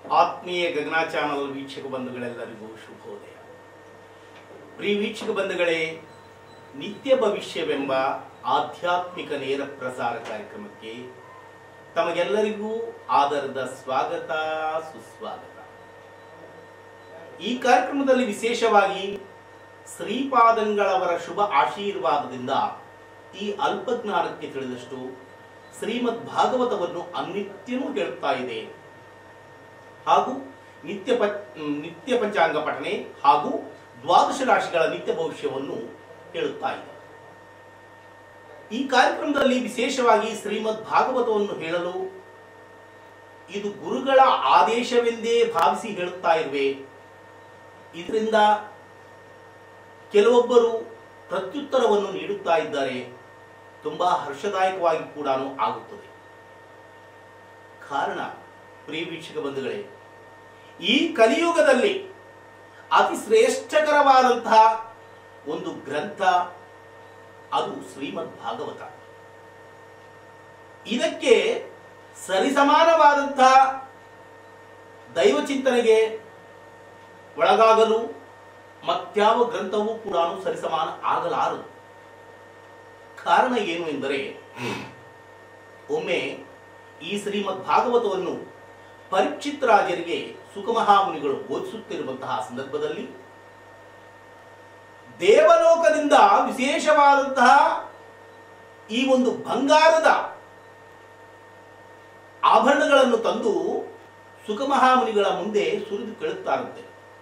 ಆತ್ಮೀಯ ಗಗನ ಚಾನಲ್ ವೀಕ್ಷಕ ಬಂಧುಗಳೆಲ್ಲರಿಗೂ ಶುಭೋದಯ ಪ್ರಿಯ ವೀಕ್ಷಕ ಬಂಧುಗಳೇ ನಿತ್ಯ ಭವಿಷ್ಯವೆಂಬ ಆಧ್ಯಾತ್ಮಿಕ ನೇರ ಪ್ರಸಾರ ಕಾರ್ಯಕ್ರಮಕ್ಕೆ ತಮಗೆಲ್ಲರಿಗೂ ಆದರದ ಸ್ವಾಗತ ಸುಸ್ವಾಗತ ಈ ಕಾರ್ಯಕ್ರಮದಲ್ಲಿ ವಿಶೇಷವಾಗಿ ಶ್ರೀಪಾದಂಗಳವರ ಶುಭ ಆಶೀರ್ವಾದದಿಂದ ಈ ಅಲ್ಪಜ್ಞಾನಕ್ಕೆ ತಿಳಿದಷ್ಟು ಶ್ರೀಮದ್ ಭಾಗವತವನ್ನು ಅನಿತ್ಯವೂ ಹೇಳುತ್ತಾ ಇದೆ ಹಾಗೂ ನಿತ್ಯ ಪ ನಿತ್ಯ ಪಂಚಾಂಗ ಪಠನೆ ಹಾಗೂ ದ್ವಾದಶ ರಾಶಿಗಳ ನಿತ್ಯ ಭವಿಷ್ಯವನ್ನು ಹೇಳುತ್ತಾ ಇದೆ ಈ ಕಾರ್ಯಕ್ರಮದಲ್ಲಿ ವಿಶೇಷವಾಗಿ ಶ್ರೀಮದ್ ಭಾಗವತವನ್ನು ಹೇಳಲು ಇದು ಗುರುಗಳ ಆದೇಶವೆಂದೇ ಭಾವಿಸಿ ಹೇಳುತ್ತಾ ಇರುವೆ ಇದರಿಂದ ಕೆಲವೊಬ್ಬರು ಪ್ರತ್ಯುತ್ತರವನ್ನು ನೀಡುತ್ತಾ ಇದ್ದಾರೆ ತುಂಬಾ ಹರ್ಷದಾಯಕವಾಗಿ ಕೂಡ ಆಗುತ್ತದೆ ಕಾರಣ ಪ್ರಿಯ ವೀಕ್ಷಕ ಬಂಧುಗಳೇ ಈ ಕಲಿಯುಗದಲ್ಲಿ ಅತಿ ಶ್ರೇಷ್ಠಕರವಾದಂತಹ ಒಂದು ಗ್ರಂಥ ಅದು ಶ್ರೀಮದ್ ಭಾಗವತ ಇದಕ್ಕೆ ಸರಿಸಮಾನವಾದಂತಹ ದೈವ ಚಿಂತನೆಗೆ ಒಳಗಾಗಲು ಮತ್ಯಾವ ಗ್ರಂಥವೂ ಕೂಡ ಸರಿಸಮಾನ ಆಗಲಾರದು ಕಾರಣ ಏನು ಎಂದರೆ ಒಮ್ಮೆ ಈ ಶ್ರೀಮದ್ ಭಾಗವತವನ್ನು ಪರೀಕ್ಷಿತ್ ರಾಜರಿಗೆ ಸುಖಮಹಾಮುನಿಗಳು ಬೋಧಿಸುತ್ತಿರುವಂತಹ ಸಂದರ್ಭದಲ್ಲಿ ದೇವಲೋಕದಿಂದ ವಿಶೇಷವಾದಂತಹ ಈ ಒಂದು ಬಂಗಾರದ ಆಭರಣಗಳನ್ನು ತಂದು ಸುಖಮಹಾಮುನಿಗಳ ಮುಂದೆ ಸುರಿದು ಕೇಳುತ್ತಾರಂತೆ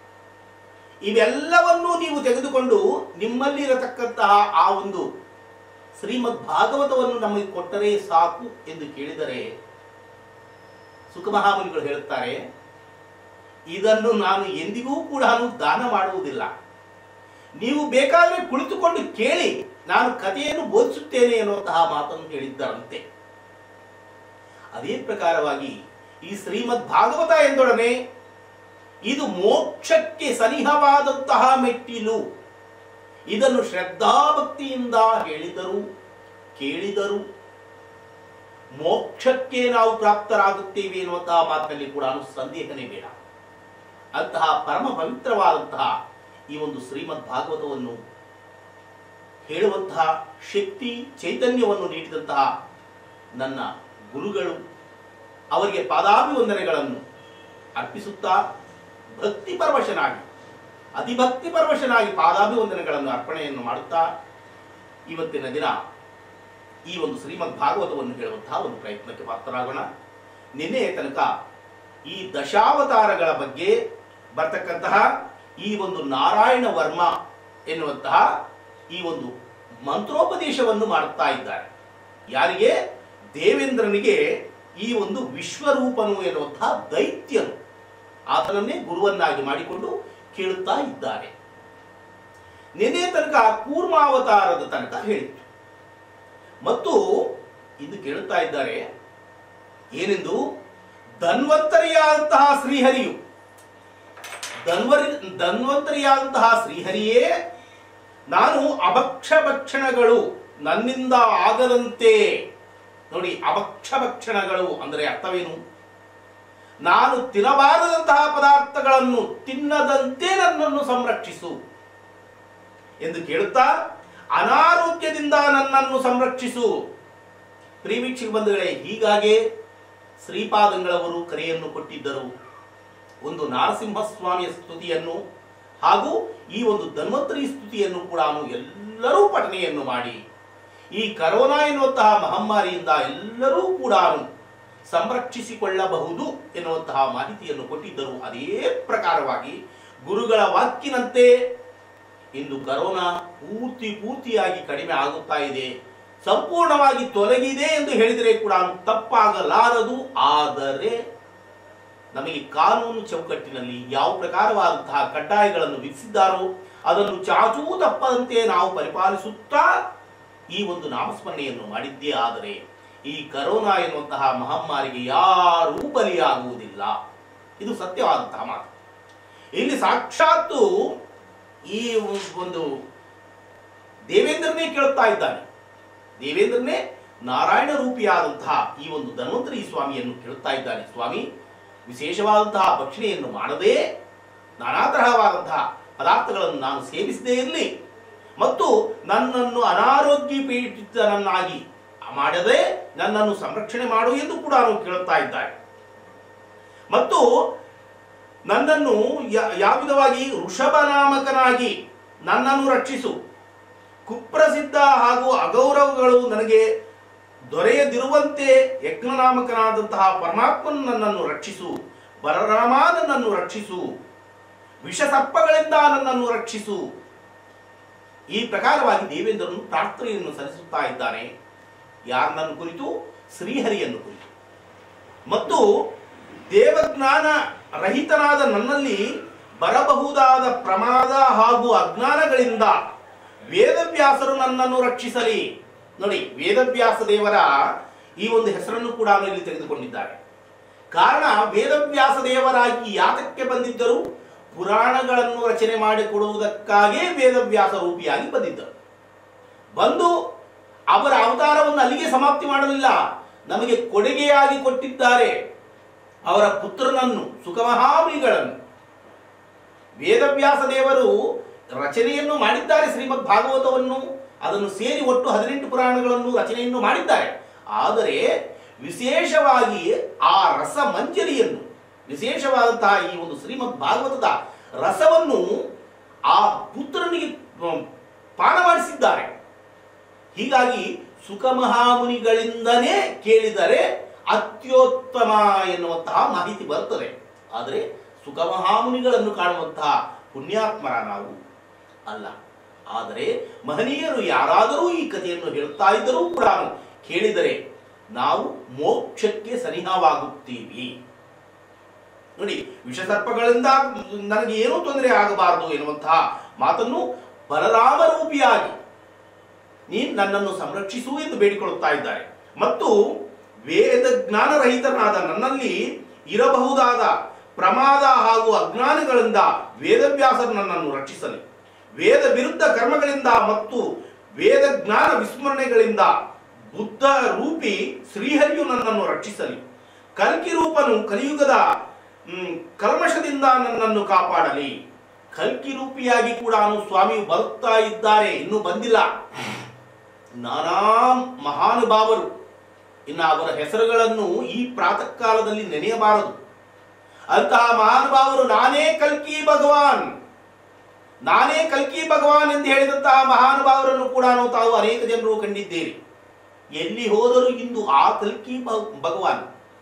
ಇವೆಲ್ಲವನ್ನೂ ನೀವು ತೆಗೆದುಕೊಂಡು ನಿಮ್ಮಲ್ಲಿರತಕ್ಕಂತಹ ಆ ಒಂದು ಶ್ರೀಮದ್ ಭಾಗವತವನ್ನು ನಮಗೆ ಕೊಟ್ಟರೆ ಸಾಕು ಎಂದು ಕೇಳಿದರೆ ಸುಖಮಹಾಮುನಿಗಳು ಹೇಳುತ್ತಾರೆ ಇದನ್ನು ನಾನು ಎಂದಿಗೂ ಕೂಡ ದಾನ ಮಾಡುವುದಿಲ್ಲ ನೀವು ಬೇಕಾದರೆ ಕುಳಿತುಕೊಂಡು ಕೇಳಿ ನಾನು ಕಥೆಯನ್ನು ಬೋಧಿಸುತ್ತೇನೆ ಎನ್ನುವಂತಹ ಮಾತನ್ನು ಹೇಳಿದ್ದರಂತೆ ಅದೇ ಪ್ರಕಾರವಾಗಿ ಈ ಶ್ರೀಮದ್ ಭಾಗವತ ಎಂದೊಡನೆ ಇದು ಮೋಕ್ಷಕ್ಕೆ ಸನಿಹವಾದಂತಹ ಮೆಟ್ಟಿಲು ಇದನ್ನು ಶ್ರದ್ಧಾಭಕ್ತಿಯಿಂದ ಹೇಳಿದರು ಕೇಳಿದರು ಮೋಕ್ಷಕ್ಕೆ ನಾವು ಪ್ರಾಪ್ತರಾಗುತ್ತೇವೆ ಎನ್ನುವಂತಹ ಮಾತಿನಲ್ಲಿ ಕೂಡ ಸಂದೇಹನೇ ಬೇಡ ಅಂತಹ ಪರಮ ಪವಿತ್ರವಾದಂತಹ ಈ ಒಂದು ಶ್ರೀಮದ್ ಭಾಗವತವನ್ನು ಹೇಳುವಂತಹ ಶಕ್ತಿ ಚೈತನ್ಯವನ್ನು ನೀಡಿದಂತಹ ನನ್ನ ಗುರುಗಳು ಅವರಿಗೆ ಪಾದಾಭಿವಂದನೆಗಳನ್ನು ಅರ್ಪಿಸುತ್ತಾ ಭಕ್ತಿ ಪರವಶನಾಗಿ ಅತಿಭಕ್ತಿ ಪರವಶನಾಗಿ ಪಾದಾಭಿವಂದನೆಗಳನ್ನು ಅರ್ಪಣೆಯನ್ನು ಮಾಡುತ್ತಾ ಇವತ್ತಿನ ದಿನ ಈ ಒಂದು ಶ್ರೀಮದ್ ಭಾಗವತವನ್ನು ಹೇಳುವಂತಹ ಒಂದು ಪ್ರಯತ್ನಕ್ಕೆ ಪಾತ್ರರಾಗೋಣ ನಿನ್ನೆಯ ತನಕ ಈ ದಶಾವತಾರಗಳ ಬಗ್ಗೆ ಬರ್ತಕ್ಕಂತಹ ಈ ಒಂದು ನಾರಾಯಣ ವರ್ಮ ಎನ್ನುವಂತಹ ಈ ಒಂದು ಮಂತ್ರೋಪದೇಶವನ್ನು ಮಾಡುತ್ತಾ ಇದ್ದಾರೆ ಯಾರಿಗೆ ದೇವೇಂದ್ರನಿಗೆ ಈ ಒಂದು ವಿಶ್ವರೂಪನು ಎನ್ನುವಂತಹ ದೈತ್ಯನು ಆತನನ್ನೇ ಗುರುವನ್ನಾಗಿ ಮಾಡಿಕೊಂಡು ಕೇಳುತ್ತಾ ಇದ್ದಾರೆ ನಿನ್ನೆ ತನಕ ಕೂರ್ಮಾವತಾರದ ತನಕ ಹೇಳಿತ್ತು ಮತ್ತು ಇಂದು ಕೇಳುತ್ತಾ ಇದ್ದಾರೆ ಏನೆಂದು ಧನ್ವಂತರಿಯಾದಂತಹ ಶ್ರೀಹರಿಯು ಧನ್ವರಿ ಧನ್ವಂತರಿಯಾದಂತಹ ಶ್ರೀಹರಿಯೇ ನಾನು ಅಭಕ್ಷ ಭಕ್ಷಣಗಳು ನನ್ನಿಂದ ಆಗದಂತೆ ನೋಡಿ ಅಭಕ್ಷ ಭಕ್ಷಣಗಳು ಅಂದರೆ ಅರ್ಥವೇನು ನಾನು ತಿನ್ನಬಾರದಂತಹ ಪದಾರ್ಥಗಳನ್ನು ತಿನ್ನದಂತೆ ನನ್ನನ್ನು ಸಂರಕ್ಷಿಸು ಎಂದು ಕೇಳುತ್ತಾ ಅನಾರೋಗ್ಯದಿಂದ ನನ್ನನ್ನು ಸಂರಕ್ಷಿಸು ಪ್ರೀವೀಕ್ಷಕ ಬಂಧುಗಳೇ ಹೀಗಾಗಿ ಶ್ರೀಪಾದಂಗಳವರು ಕರೆಯನ್ನು ಕೊಟ್ಟಿದ್ದರು ಒಂದು ನರಸಿಂಹಸ್ವಾಮಿಯ ಸ್ತುತಿಯನ್ನು ಹಾಗೂ ಈ ಒಂದು ಧನ್ವಂತರಿ ಸ್ತುತಿಯನ್ನು ಕೂಡ ಎಲ್ಲರೂ ಪಠನೆಯನ್ನು ಮಾಡಿ ಈ ಕರೋನಾ ಎನ್ನುವಂತಹ ಮಹಮ್ಮಾರಿಯಿಂದ ಎಲ್ಲರೂ ಕೂಡ ಸಂರಕ್ಷಿಸಿಕೊಳ್ಳಬಹುದು ಎನ್ನುವಂತಹ ಮಾಹಿತಿಯನ್ನು ಕೊಟ್ಟಿದ್ದರು ಅದೇ ಪ್ರಕಾರವಾಗಿ ಗುರುಗಳ ವಾಕ್ಕಿನಂತೆ ಇಂದು ಕರೋನಾ ಪೂರ್ತಿ ಪೂರ್ತಿಯಾಗಿ ಕಡಿಮೆ ಆಗುತ್ತಾ ಇದೆ ಸಂಪೂರ್ಣವಾಗಿ ತೊಲಗಿದೆ ಎಂದು ಹೇಳಿದರೆ ಕೂಡ ತಪ್ಪಾಗಲಾರದು ಆದರೆ ನಮಗೆ ಕಾನೂನು ಚೌಕಟ್ಟಿನಲ್ಲಿ ಯಾವ ಪ್ರಕಾರವಾದಂತಹ ಕಡ್ಡಾಯಗಳನ್ನು ವಿಧಿಸಿದ್ದಾರೋ ಅದನ್ನು ಚಾಚೂ ತಪ್ಪದಂತೆ ನಾವು ಪರಿಪಾಲಿಸುತ್ತಾ ಈ ಒಂದು ನಾಮಸ್ಮರಣೆಯನ್ನು ಮಾಡಿದ್ದೇ ಆದರೆ ಈ ಕರೋನಾ ಎನ್ನುವಂತಹ ಮಹಮ್ಮಾರಿಗೆ ಯಾರೂ ಬಲಿಯಾಗುವುದಿಲ್ಲ ಇದು ಸತ್ಯವಾದಂತಹ ಮಾತು ಇಲ್ಲಿ ಸಾಕ್ಷಾತ್ತು ಈ ಒಂದು ದೇವೇಂದ್ರನೇ ಕೇಳುತ್ತಾ ಇದ್ದಾನೆ ದೇವೇಂದ್ರನೇ ನಾರಾಯಣ ರೂಪಿಯಾದಂತಹ ಈ ಒಂದು ಧನ್ವಂತರಿ ಸ್ವಾಮಿಯನ್ನು ಕೇಳುತ್ತಾ ಇದ್ದಾನೆ ಸ್ವಾಮಿ ವಿಶೇಷವಾದಂತಹ ಭಕ್ಷಣೆಯನ್ನು ಮಾಡದೆ ನಾನಾ ತರಹವಾದಂತಹ ಪದಾರ್ಥಗಳನ್ನು ನಾನು ಸೇವಿಸದೇ ಇರಲಿ ಮತ್ತು ನನ್ನನ್ನು ಅನಾರೋಗ್ಯ ಪೀಡಿತನನ್ನಾಗಿ ಮಾಡದೆ ನನ್ನನ್ನು ಸಂರಕ್ಷಣೆ ಮಾಡು ಎಂದು ಕೂಡ ಅವನು ಕೇಳುತ್ತಾ ಇದ್ದಾರೆ ಮತ್ತು ನನ್ನನ್ನು ಯ- ಯಾವ ವಿಧವಾಗಿ ಋಷಭ ನಾಮಕನಾಗಿ ನನ್ನನ್ನು ರಕ್ಷಿಸು ಕುಪ್ರಸಿದ್ಧ ಹಾಗೂ ಅಗೌರವಗಳು ನನಗೆ ದೊರೆಯದಿರುವಂತೆ ಯಜ್ಞನಾಮಕನಾದಂತಹ ಪರಮಾತ್ಮನು ನನ್ನನ್ನು ರಕ್ಷಿಸು ಬಲರಾಮ ನನ್ನನ್ನು ರಕ್ಷಿಸು ವಿಷಸರ್ಪಗಳಿಂದ ನನ್ನನ್ನು ರಕ್ಷಿಸು ಈ ಪ್ರಕಾರವಾಗಿ ದೇವೇಂದ್ರನು ಪ್ರಾರ್ಥನೆಯನ್ನು ಸಲ್ಲಿಸುತ್ತಾ ಇದ್ದಾನೆ ಯಾರನ್ನು ಕುರಿತು ಶ್ರೀಹರಿಯನ್ನು ಕುರಿತು ಮತ್ತು ದೇವಜ್ಞಾನ ರಹಿತನಾದ ನನ್ನಲ್ಲಿ ಬರಬಹುದಾದ ಪ್ರಮಾದ ಹಾಗೂ ಅಜ್ಞಾನಗಳಿಂದ ವೇದವ್ಯಾಸರು ನನ್ನನ್ನು ರಕ್ಷಿಸಲಿ ನೋಡಿ ವೇದವ್ಯಾಸ ದೇವರ ಈ ಒಂದು ಹೆಸರನ್ನು ಕೂಡ ಅವನು ಇಲ್ಲಿ ತೆಗೆದುಕೊಂಡಿದ್ದಾರೆ ಕಾರಣ ವೇದವ್ಯಾಸ ದೇವರಾಗಿ ಯಾತಕ್ಕೆ ಬಂದಿದ್ದರು ಪುರಾಣಗಳನ್ನು ರಚನೆ ಮಾಡಿಕೊಡುವುದಕ್ಕಾಗೇ ವೇದವ್ಯಾಸ ರೂಪಿಯಾಗಿ ಬಂದಿದ್ದರು ಬಂದು ಅವರ ಅವತಾರವನ್ನು ಅಲ್ಲಿಗೆ ಸಮಾಪ್ತಿ ಮಾಡಲಿಲ್ಲ ನಮಗೆ ಕೊಡುಗೆಯಾಗಿ ಕೊಟ್ಟಿದ್ದಾರೆ ಅವರ ಪುತ್ರನನ್ನು ಸುಖಮಹಾಮುನಿಗಳನ್ನು ವೇದವ್ಯಾಸ ದೇವರು ರಚನೆಯನ್ನು ಮಾಡಿದ್ದಾರೆ ಶ್ರೀಮದ್ ಭಾಗವತವನ್ನು ಅದನ್ನು ಸೇರಿ ಒಟ್ಟು ಹದಿನೆಂಟು ಪುರಾಣಗಳನ್ನು ರಚನೆಯನ್ನು ಮಾಡಿದ್ದಾರೆ ಆದರೆ ವಿಶೇಷವಾಗಿ ಆ ರಸ ಮಂಜರಿಯನ್ನು ವಿಶೇಷವಾದಂತಹ ಈ ಒಂದು ಶ್ರೀಮದ್ ಭಾಗವತದ ರಸವನ್ನು ಆ ಪುತ್ರನಿಗೆ ಮ್, ಪಾನ ಮಾಡಿಸಿದ್ದಾರೆ ಹೀಗಾಗಿ ಸುಖಮಹಾಮುನಿಗಳಿಂದನೇ ಕೇಳಿದರೆ ಅತ್ಯೋತ್ತಮ ಎನ್ನುವಂತಹ ಮಾಹಿತಿ ಬರ್ತದೆ ಆದರೆ ಸುಖಮಹಾಮುನಿಗಳನ್ನು ಕಾಣುವಂತಹ ಪುಣ್ಯಾತ್ಮರ ನಾವು ಅಲ್ಲ ಆದರೆ ಮಹನೀಯರು ಯಾರಾದರೂ ಈ ಕಥೆಯನ್ನು ಹೇಳುತ್ತಾ ಇದ್ದರೂ ಕೂಡ ಕೇಳಿದರೆ ನಾವು ಮೋಕ್ಷಕ್ಕೆ ಸನಿಹವಾಗುತ್ತೀವಿ ನೋಡಿ ವಿಷಸರ್ಪಗಳಿಂದ ನನಗೆ ಏನೂ ತೊಂದರೆ ಆಗಬಾರದು ಎನ್ನುವಂತಹ ಮಾತನ್ನು ಬಲರಾಮ ರೂಪಿಯಾಗಿ ನೀನು ನನ್ನನ್ನು ಸಂರಕ್ಷಿಸು ಎಂದು ಬೇಡಿಕೊಳ್ಳುತ್ತಾ ಇದ್ದಾರೆ ಮತ್ತು ವೇದ ಜ್ಞಾನರಹಿತನಾದ ನನ್ನಲ್ಲಿ ಇರಬಹುದಾದ ಪ್ರಮಾದ ಹಾಗೂ ಅಜ್ಞಾನಗಳಿಂದ ವೇದವ್ಯಾಸರು ನನ್ನನ್ನು ರಕ್ಷಿಸಲಿ ವೇದ ವಿರುದ್ಧ ಕರ್ಮಗಳಿಂದ ಮತ್ತು ವೇದ ಜ್ಞಾನ ವಿಸ್ಮರಣೆಗಳಿಂದ ಬುದ್ಧ ರೂಪಿ ಶ್ರೀಹರಿಯು ನನ್ನನ್ನು ರಕ್ಷಿಸಲಿ ಕಲ್ಕಿ ರೂಪನು ಕಲಿಯುಗದ ಮ್, ಕಲ್ಮಶದಿಂದ ನನ್ನನ್ನು ಕಾಪಾಡಲಿ ಕಲ್ಕಿ ರೂಪಿಯಾಗಿ ಕೂಡ ಅವನು ಸ್ವಾಮಿಯು ಬರುತ್ತಾ ಇದ್ದಾರೆ ಇನ್ನೂ ಬಂದಿಲ್ಲ ನಾನಾ ಮಹಾನುಭಾವರು ಇನ್ನು ಅವರ ಹೆಸರುಗಳನ್ನು ಈ ಪ್ರಾತಃ ಕಾಲದಲ್ಲಿ ನೆನೆಯಬಾರದು ಅಂತಹ ಮಹಾನುಭಾವರು ನಾನೇ ಕಲ್ಕಿ ಭಗವಾನ್ ನಾನೇ ಕಲ್ಕಿ ಭಗವಾನ್ ಎಂದು ಹೇಳಿದಂತಹ ಮಹಾನುಭಾವರನ್ನು ಕೂಡ ನಾವು ತಾವು ಅನೇಕ ಜನರು ಕಂಡಿದ್ದೇವೆ ಎಲ್ಲಿ ಹೋದರೂ ಇಂದು ಆ ಕಲ್ಕಿ ಭ- ಭಗವಾನ್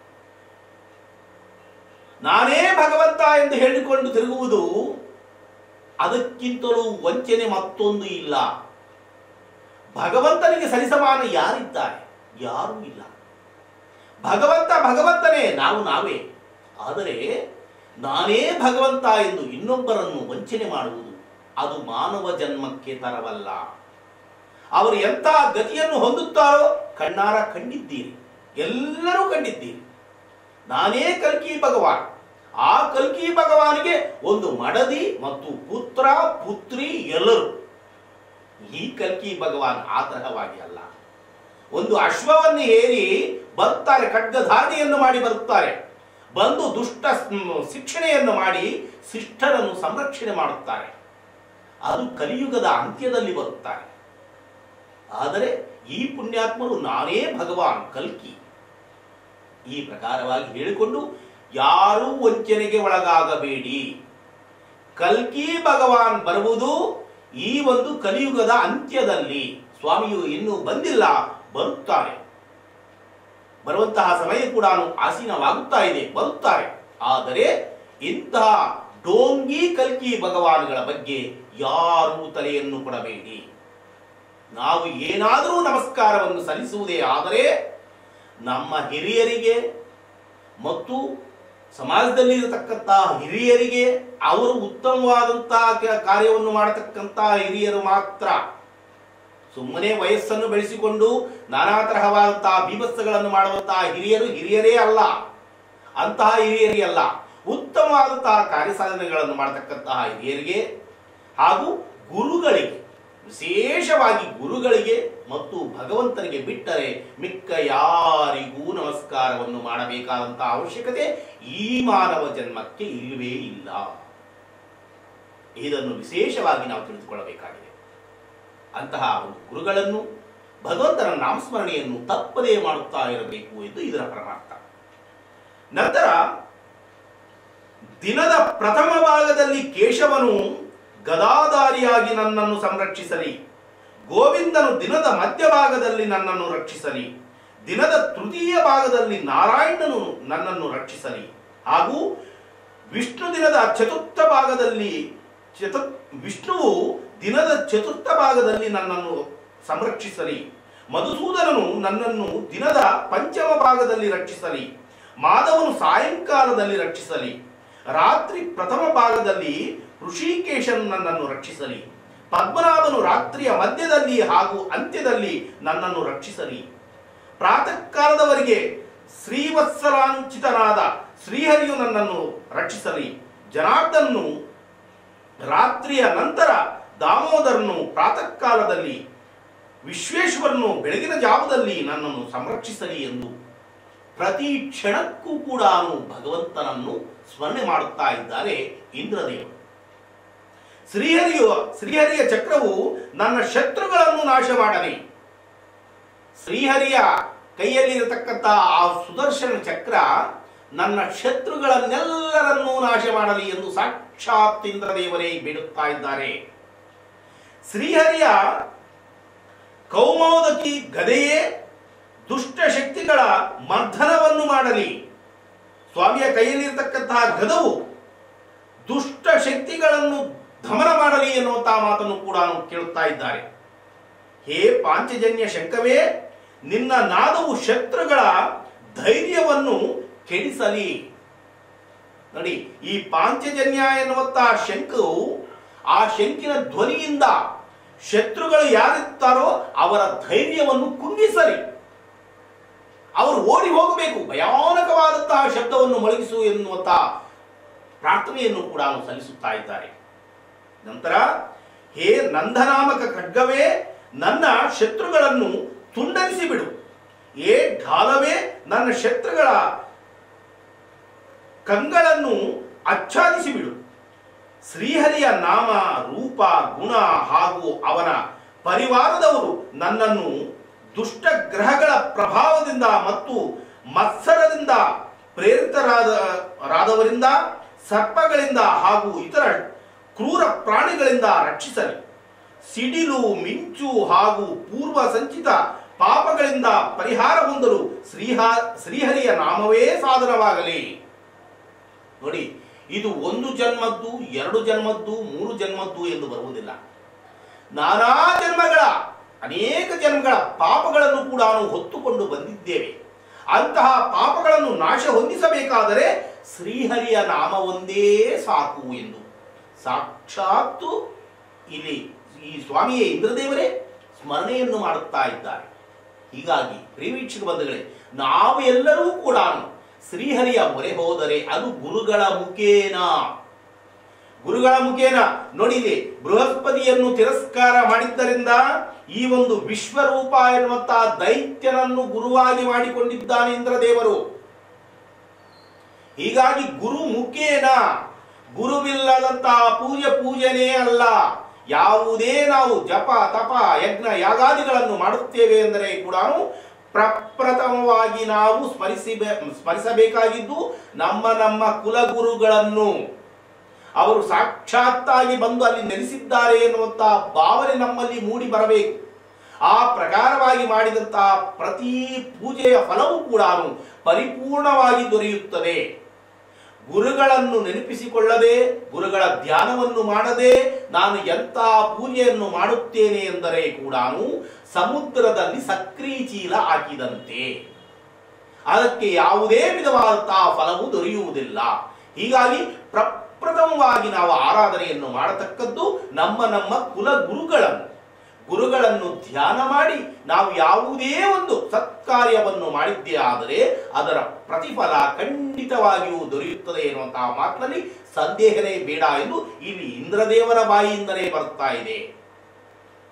ನಾನೇ ಭಗವಂತ ಎಂದು ಹೇಳಿಕೊಂಡು ತಿರುಗುವುದು ಅದಕ್ಕಿಂತಲೂ ವಂಚನೆ ಮತ್ತೊಂದು ಇಲ್ಲ ಭಗವಂತನಿಗೆ ಸರಿಸಮಾನ ಯಾರಿದ್ದಾರೆ ಯಾರೂ ಇಲ್ಲ ಭಗವಂತ ಭಗವಂತನೇ ನಾವು ನಾವೇ ಆದರೆ ನಾನೇ ಭಗವಂತ ಎಂದು ಇನ್ನೊಬ್ಬರನ್ನು ವಂಚನೆ ಮಾಡುವುದು ಅದು ಮಾನವ ಜನ್ಮಕ್ಕೆ ತರವಲ್ಲ ಅವರು ಎಂಥ ಗತಿಯನ್ನು ಹೊಂದುತ್ತಾರೋ ಕಣ್ಣಾರ ಕಂಡಿದ್ದೀರಿ ಎಲ್ಲರೂ ಕಂಡಿದ್ದೀರಿ ನಾನೇ ಕಲ್ಕಿ ಭಗವಾನ್ ಆ ಕಲ್ಕಿ ಭಗವಾನಿಗೆ ಒಂದು ಮಡದಿ ಮತ್ತು ಪುತ್ರ ಪುತ್ರಿ ಎಲ್ಲರೂ ಈ ಕಲ್ಕಿ ಭಗವಾನ್ ಆ ತರಹವಾಗಿ ಅಲ್ಲ ಒಂದು ಅಶ್ವವನ್ನು ಏರಿ ಬರುತ್ತಾರೆ ಖಡ್ಗಧಾರಿಯನ್ನು ಮಾಡಿ ಬರುತ್ತಾರೆ ಬಂದು ದುಷ್ಟ ಸ್- ಶಿಕ್ಷಣೆಯನ್ನು ಮಾಡಿ ಶಿಷ್ಟರನ್ನು ಸಂರಕ್ಷಣೆ ಮಾಡುತ್ತಾರೆ ಅದು ಕಲಿಯುಗದ ಅಂತ್ಯದಲ್ಲಿ ಬರುತ್ತಾರೆ ಆದರೆ ಈ ಪುಣ್ಯಾತ್ಮರು ನಾನೇ ಭಗವಾನ್ ಕಲ್ಕಿ ಈ ಪ್ರಕಾರವಾಗಿ ಹೇಳಿಕೊಂಡು ಯಾರೂ ವಂಚನೆಗೆ ಒಳಗಾಗಬೇಡಿ ಕಲ್ಕಿ ಭಗವಾನ್ ಬರುವುದು ಈ ಒಂದು ಕಲಿಯುಗದ ಅಂತ್ಯದಲ್ಲಿ ಸ್ವಾಮಿಯು ಇನ್ನೂ ಬಂದಿಲ್ಲ ಬರುತ್ತಾರೆ ಬರುವಂತಹ ಸಮಯ ಕೂಡ ಆಸೀನವಾಗುತ್ತಾ ಇದೆ ಬರುತ್ತಾರೆ ಆದರೆ ಇಂತಹ ಡೋಂಗಿ ಕಲ್ಕಿ ಭಗವಾನ್ಗಳ ಬಗ್ಗೆ ಯಾರೂ ತಲೆಯನ್ನು ಕೊಡಬೇಡಿ ನಾವು ಏನಾದರೂ ನಮಸ್ಕಾರವನ್ನು ಸಲ್ಲಿಸುವುದೇ ಆದರೆ ನಮ್ಮ ಹಿರಿಯರಿಗೆ ಮತ್ತು ಸಮಾಜದಲ್ಲಿ ಇರತಕ್ಕಂತಹ ಹಿರಿಯರಿಗೆ ಅವರು ಉತ್ತಮವಾದಂತಹ ಕ- ಕಾರ್ಯವನ್ನು ಮಾಡತಕ್ಕಂತಹ ಹಿರಿಯರು ಮಾತ್ರ ಸುಮ್ಮನೆ ವಯಸ್ಸನ್ನು ಬೆಳೆಸಿಕೊಂಡು ನಾನಾ ತರಹವಾದಂತಹ ಬೀಭತ್ಸಗಳನ್ನು ಮಾಡುವಂತಹ ಹಿರಿಯರು ಹಿರಿಯರೇ ಅಲ್ಲ ಅಂತಹ ಹಿರಿಯರೇ ಅಲ್ಲ ಉತ್ತಮವಾದಂತಹ ಕಾರ್ಯ ಸಾಧನೆಗಳನ್ನು ಮಾಡತಕ್ಕಂತಹ ಹಿರಿಯರಿಗೆ ಹಾಗೂ ಗುರುಗಳಿಗೆ ವಿಶೇಷವಾಗಿ ಗುರುಗಳಿಗೆ ಮತ್ತು ಭಗವಂತನಿಗೆ ಬಿಟ್ಟರೆ ಮಿಕ್ಕ ಯಾರಿಗೂ ನಮಸ್ಕಾರವನ್ನು ಮಾಡಬೇಕಾದಂತಹ ಅವಶ್ಯಕತೆ ಈ ಮಾನವ ಜನ್ಮಕ್ಕೆ ಇಲ್ಲವೇ ಇಲ್ಲ ಇದನ್ನು ವಿಶೇಷವಾಗಿ ನಾವು ತಿಳಿದುಕೊಳ್ಳಬೇಕಾಗಿದೆ ಅಂತಹ ಒಂದು ಗುರುಗಳನ್ನು ಭಗವಂತನ ನಾಮಸ್ಮರಣೆಯನ್ನು ತಪ್ಪದೇ ಮಾಡುತ್ತಾ ಇರಬೇಕು ಎಂದು ಇದರ ಪರಮಾರ್ಥ ನಂತರ ದಿನದ ಪ್ರಥಮ ಭಾಗದಲ್ಲಿ ಕೇಶವನು ಗದಾಧಾರಿಯಾಗಿ ನನ್ನನ್ನು ಸಂರಕ್ಷಿಸಲಿ ಗೋವಿಂದನು ದಿನದ ಮಧ್ಯಭಾಗದಲ್ಲಿ ನನ್ನನ್ನು ರಕ್ಷಿಸಲಿ ದಿನದ ತೃತೀಯ ಭಾಗದಲ್ಲಿ ನಾರಾಯಣನು ನನ್ನನ್ನು ರಕ್ಷಿಸಲಿ ಹಾಗೂ ವಿಷ್ಣು ದಿನದ ಚತುರ್ಥ ಭಾಗದಲ್ಲಿ ಚತು ವಿಷ್ಣುವು ದಿನದ ಚತುರ್ಥ ಭಾಗದಲ್ಲಿ ನನ್ನನ್ನು ಸಂರಕ್ಷಿಸಲಿ ಮಧುಸೂದನನು ನನ್ನನ್ನು ದಿನದ ಪಂಚಮ ಭಾಗದಲ್ಲಿ ರಕ್ಷಿಸಲಿ ಮಾಧವನು ಸಾಯಂಕಾಲದಲ್ಲಿ ರಕ್ಷಿಸಲಿ ರಾತ್ರಿ ಪ್ರಥಮ ಭಾಗದಲ್ಲಿ ಋಷಿಕೇಶನ್ ನನ್ನನ್ನು ರಕ್ಷಿಸಲಿ ಪದ್ಮನಾಭನು ರಾತ್ರಿಯ ಮಧ್ಯದಲ್ಲಿ ಹಾಗೂ ಅಂತ್ಯದಲ್ಲಿ ನನ್ನನ್ನು ರಕ್ಷಿಸಲಿ ಪ್ರಾತಃ ಕಾಲದವರೆಗೆ ಶ್ರೀವತ್ಸಲಾಂಚಿತನಾದ ಶ್ರೀಹರಿಯು ನನ್ನನ್ನು ರಕ್ಷಿಸಲಿ ಜನಾರ್ದನ್ನು ರಾತ್ರಿಯ ನಂತರ ದಾಮೋದರನು ಪ್ರಾತಃ ಕಾಲದಲ್ಲಿ ವಿಶ್ವೇಶ್ವರನು ಬೆಳಗಿನ ಜಾವದಲ್ಲಿ ನನ್ನನ್ನು ಸಂರಕ್ಷಿಸಲಿ ಎಂದು ಪ್ರತಿ ಕ್ಷಣಕ್ಕೂ ಕೂಡ ಅವನು ಭಗವಂತನನ್ನು ಸ್ಮರಣೆ ಮಾಡುತ್ತಾ ಇದ್ದಾರೆ ಇಂದ್ರದೇವರು ಶ್ರೀಹರಿಯು ಶ್ರೀಹರಿಯ ಚಕ್ರವು ನನ್ನ ಶತ್ರುಗಳನ್ನು ನಾಶ ಮಾಡಲಿ ಶ್ರೀಹರಿಯ ಕೈಯಲ್ಲಿರತಕ್ಕಂಥ ಆ ಸುದರ್ಶನ ಚಕ್ರ ನನ್ನ ಶತ್ರುಗಳನ್ನೆಲ್ಲರನ್ನೂ ನಾಶ ಮಾಡಲಿ ಎಂದು ಸಾಕ್ಷಾತ್ ಇಂದ್ರದೇವರೇ ಬಿಡುತ್ತಾ ಇದ್ದಾರೆ ಶ್ರೀಹರಿಯ ಕೌಮೋದಕಿ ಗದೆಯೇ ದುಷ್ಟ ಶಕ್ತಿಗಳ ಮರ್ಧನವನ್ನು ಮಾಡಲಿ ಸ್ವಾಮಿಯ ಕೈಯಲ್ಲಿರ್ತಕ್ಕಂತಹ ಗದವು ದುಷ್ಟ ಶಕ್ತಿಗಳನ್ನು ದಮನ ಮಾಡಲಿ ಎನ್ನುವಂತಹ ಮಾತನ್ನು ಕೂಡ ನಾವು ಕೇಳುತ್ತಾ ಇದ್ದಾರೆ ಹೇ ಪಾಂಚಜನ್ಯ ಶಂಕವೇ ನಿನ್ನ ನಾದವು ಶತ್ರುಗಳ ಧೈರ್ಯವನ್ನು ಕೆಡಿಸಲಿ ನೋಡಿ ಈ ಪಾಂಚಜನ್ಯ ಎನ್ನುವಂತಹ ಶಂಕು ಆ ಶಂಕಿನ ಧ್ವನಿಯಿಂದ ಶತ್ರುಗಳು ಯಾರಿರ್ತಾರೋ ಅವರ ಧೈರ್ಯವನ್ನು ಕುಂದಿಸಲಿ ಅವರು ಓಡಿ ಹೋಗಬೇಕು ಭಯಾನಕವಾದಂತಹ ಶಬ್ದವನ್ನು ಮೊಳಗಿಸು ಎನ್ನುವಂತಹ ಪ್ರಾರ್ಥನೆಯನ್ನು ಕೂಡ ಅವರು ಸಲ್ಲಿಸುತ್ತಾ ಇದ್ದಾರೆ ನಂತರ ಹೇ ನಂದನಾಮಕ ಖಡ್ಗವೇ ನನ್ನ ಶತ್ರುಗಳನ್ನು ತುಂಡರಿಸಿ ಬಿಡು ಏ ಢಾಲವೇ ನನ್ನ ಶತ್ರುಗಳ ಕಂಗಳನ್ನು ಆಚ್ಛಾದಿಸಿ ಬಿಡು ಶ್ರೀಹರಿಯ ನಾಮ ರೂಪ ಗುಣ ಹಾಗೂ ಅವನ ಪರಿವಾರದವರು ನನ್ನನ್ನು ದುಷ್ಟ ಗ್ರಹಗಳ ಪ್ರಭಾವದಿಂದ ಮತ್ತು ಮತ್ಸರದಿಂದ ಪ್ರೇರಿತರಾದ ರಾದವರಿಂದ ಸರ್ಪಗಳಿಂದ ಹಾಗೂ ಇತರ ಕ್ರೂರ ಪ್ರಾಣಿಗಳಿಂದ ರಕ್ಷಿಸಲಿ ಸಿಡಿಲು ಮಿಂಚು ಹಾಗೂ ಪೂರ್ವ ಸಂಚಿತ ಪಾಪಗಳಿಂದ ಪರಿಹಾರ ಹೊಂದಲು ಶ್ರೀಹ ಶ್ರೀಹರಿಯ ನಾಮವೇ ಸಾಧನವಾಗಲಿ ನೋಡಿ ಇದು ಒಂದು ಜನ್ಮದ್ದು ಎರಡು ಜನ್ಮದ್ದು ಮೂರು ಜನ್ಮದ್ದು ಎಂದು ಬರುವುದಿಲ್ಲ ನಾನಾ ಜನ್ಮಗಳ ಅನೇಕ ಜನ್ಮಗಳ ಪಾಪಗಳನ್ನು ಕೂಡ ನಾವು ಹೊತ್ತುಕೊಂಡು ಬಂದಿದ್ದೇವೆ ಅಂತಹ ಪಾಪಗಳನ್ನು ನಾಶ ಹೊಂದಿಸಬೇಕಾದರೆ ಶ್ರೀಹರಿಯ ನಾಮ ಒಂದೇ ಸಾಕು ಎಂದು ಸಾಕ್ಷಾತ್ತು ಇಲ್ಲಿ ಈ ಸ್ವಾಮಿಯೇ ಇಂದ್ರದೇವರೇ ಸ್ಮರಣೆಯನ್ನು ಮಾಡುತ್ತಾ ಇದ್ದಾರೆ ಹೀಗಾಗಿ ಪ್ರಿಯವೀಕ್ಷಕ ಬಂಧುಗಳೇ ನಾವು ಎಲ್ಲರೂ ಕೂಡ ಶ್ರೀಹರಿಯ ಮೊರೆ ಹೋದರೆ ಅದು ಗುರುಗಳ ಮುಖೇನ ಗುರುಗಳ ಮುಖೇನ ನೋಡಿ ಇಲ್ಲಿ ಬೃಹಸ್ಪತಿಯನ್ನು ತಿರಸ್ಕಾರ ಮಾಡಿದ್ದರಿಂದ ಈ ಒಂದು ವಿಶ್ವರೂಪ ಎನ್ನುವಂತಹ ದೈತ್ಯನನ್ನು ಗುರುವಾಗಿ ಮಾಡಿಕೊಂಡಿದ್ದಾನೆ ಇಂದ್ರದೇವರು ಹೀಗಾಗಿ ಗುರು ಮುಖೇನ ಗುರುವಿಲ್ಲದಂತಹ ಪೂಜೆ ಪೂಜೆನೇ ಅಲ್ಲ ಯಾವುದೇ ನಾವು ಜಪ ತಪ ಯಜ್ಞ ಯಾಗಾದಿಗಳನ್ನು ಮಾಡುತ್ತೇವೆ ಎಂದರೆ ಕೂಡ ಪ್ರಪ್ರಥಮವಾಗಿ ನಾವು ಸ್ಮರಿಸಿ ಸ್ಮರಿಸಬೇಕಾಗಿದ್ದು ನಮ್ಮ ನಮ್ಮ ಕುಲಗುರುಗಳನ್ನು ಅವರು ಸಾಕ್ಷಾತ್ತಾಗಿ ಬಂದು ಅಲ್ಲಿ ನೆಲೆಸಿದ್ದಾರೆ ಎನ್ನುವಂತಹ ಭಾವನೆ ನಮ್ಮಲ್ಲಿ ಮೂಡಿ ಬರಬೇಕು ಆ ಪ್ರಕಾರವಾಗಿ ಮಾಡಿದಂತಹ ಪ್ರತಿ ಪೂಜೆಯ ಫಲವೂ ಕೂಡ ಪರಿಪೂರ್ಣವಾಗಿ ದೊರೆಯುತ್ತದೆ ಗುರುಗಳನ್ನು ನೆನಪಿಸಿಕೊಳ್ಳದೆ ಗುರುಗಳ ಧ್ಯಾನವನ್ನು ಮಾಡದೆ ನಾನು ಎಂಥ ಪೂಜೆಯನ್ನು ಮಾಡುತ್ತೇನೆ ಎಂದರೆ ಕೂಡ ಸಮುದ್ರದಲ್ಲಿ ಸಕ್ರಿ ಚೀಲ ಹಾಕಿದಂತೆ ಅದಕ್ಕೆ ಯಾವುದೇ ವಿಧವಾದಂತಹ ಫಲವು ದೊರೆಯುವುದಿಲ್ಲ ಹೀಗಾಗಿ ಪ್ರಪ್ರಥಮವಾಗಿ ನಾವು ಆರಾಧನೆಯನ್ನು ಮಾಡತಕ್ಕದ್ದು ನಮ್ಮ ನಮ್ಮ ಕುಲ ಗುರುಗಳನ್ನು ಗುರುಗಳನ್ನು ಧ್ಯಾನ ಮಾಡಿ ನಾವು ಯಾವುದೇ ಒಂದು ಸತ್ಕಾರ್ಯವನ್ನು ಮಾಡಿದ್ದೇ ಆದರೆ ಅದರ ಪ್ರತಿಫಲ ಖಂಡಿತವಾಗಿಯೂ ದೊರೆಯುತ್ತದೆ ಎನ್ನುವಂತಹ ಮಾತಿನಲ್ಲಿ ಸಂದೇಹನೇ ಬೇಡ ಎಂದು ಇಲ್ಲಿ ಇಂದ್ರದೇವರ ಬಾಯಿಯಿಂದಲೇ ಬರ್ತಾ ಇದೆ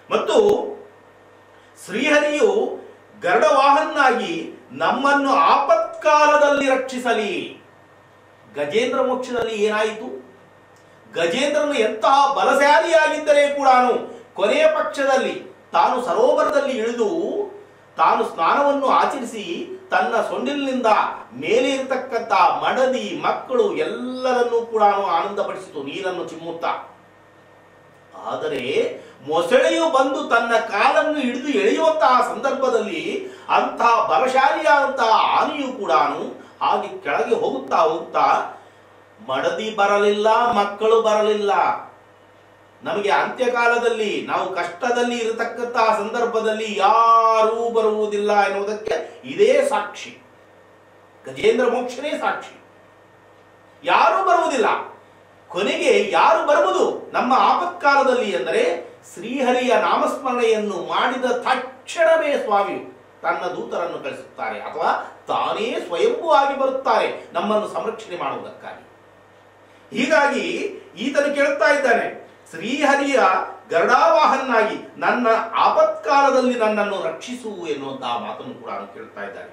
ಮತ್ತು ಶ್ರೀಹರಿಯು ಗರುಡವಾಹನ್ನಾಗಿ ನಮ್ಮನ್ನು ಆಪತ್ಕಾಲದಲ್ಲಿ ರಕ್ಷಿಸಲಿ ಗಜೇಂದ್ರ ಮೋಕ್ಷದಲ್ಲಿ ಏನಾಯಿತು ಗಜೇಂದ್ರನು ಎಂತಹ ಬಲಶಾಲಿಯಾಗಿದ್ದರೆ ಕೂಡ ಕೊನೆಯ ಪಕ್ಷದಲ್ಲಿ ತಾನು ಸರೋವರದಲ್ಲಿ ಇಳಿದು ತಾನು ಸ್ನಾನವನ್ನು ಆಚರಿಸಿ ತನ್ನ ಸೊಂಡಿಲಿನಿಂದ ಮೇಲೆ ಇರತಕ್ಕಂಥ ಮಡದಿ ಮಕ್ಕಳು ಎಲ್ಲರನ್ನೂ ಕೂಡ ಆನಂದಪಡಿಸಿತು ನೀರನ್ನು ಚಿಮ್ಮುತ್ತಾ ಆದರೆ ಮೊಸಳೆಯು ಬಂದು ತನ್ನ ಕಾಲನ್ನು ಹಿಡಿದು ಎಳೆಯುವಂತಹ ಸಂದರ್ಭದಲ್ಲಿ ಅಂತಹ ಬಲಶಾಲಿಯಾದಂತಹ ಆನೆಯು ಕೂಡ ಹಾಗೆ ಕೆಳಗೆ ಹೋಗುತ್ತಾ ಹೋಗುತ್ತಾ ಮಡದಿ ಬರಲಿಲ್ಲ ಮಕ್ಕಳು ಬರಲಿಲ್ಲ ನಮಗೆ ಅಂತ್ಯಕಾಲದಲ್ಲಿ ನಾವು ಕಷ್ಟದಲ್ಲಿ ಇರತಕ್ಕಂತಹ ಸಂದರ್ಭದಲ್ಲಿ ಯಾರೂ ಬರುವುದಿಲ್ಲ ಎನ್ನುವುದಕ್ಕೆ ಇದೇ ಸಾಕ್ಷಿ ಗಜೇಂದ್ರ ಮೋಕ್ಷನೇ ಸಾಕ್ಷಿ ಯಾರೂ ಬರುವುದಿಲ್ಲ ಕೊನೆಗೆ ಯಾರು ಬರುವುದು ನಮ್ಮ ಆಪತ್ಕಾಲದಲ್ಲಿ ಎಂದರೆ ಶ್ರೀಹರಿಯ ನಾಮಸ್ಮರಣೆಯನ್ನು ಮಾಡಿದ ತಕ್ಷಣವೇ ಸ್ವಾಮಿಯು ತನ್ನ ದೂತರನ್ನು ಕಳಿಸುತ್ತಾರೆ ಅಥವಾ ತಾನೇ ಸ್ವಯಂಭೂ ಬರುತ್ತಾರೆ ನಮ್ಮನ್ನು ಸಂರಕ್ಷಣೆ ಮಾಡುವುದಕ್ಕಾಗಿ ಹೀಗಾಗಿ ಈತನು ಕೇಳ್ತಾ ಇದ್ದಾನೆ ಶ್ರೀಹರಿಯ ಗರುಡಾವಾಹನ್ನಾಗಿ ನನ್ನ ಆಪತ್ಕಾಲದಲ್ಲಿ ನನ್ನನ್ನು ರಕ್ಷಿಸು ಎನ್ನುವಂತಹ ಮಾತನ್ನು ಕೂಡ ಅವನು ಕೇಳ್ತಾ ಇದ್ದಾನೆ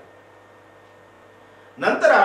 ನಂತರ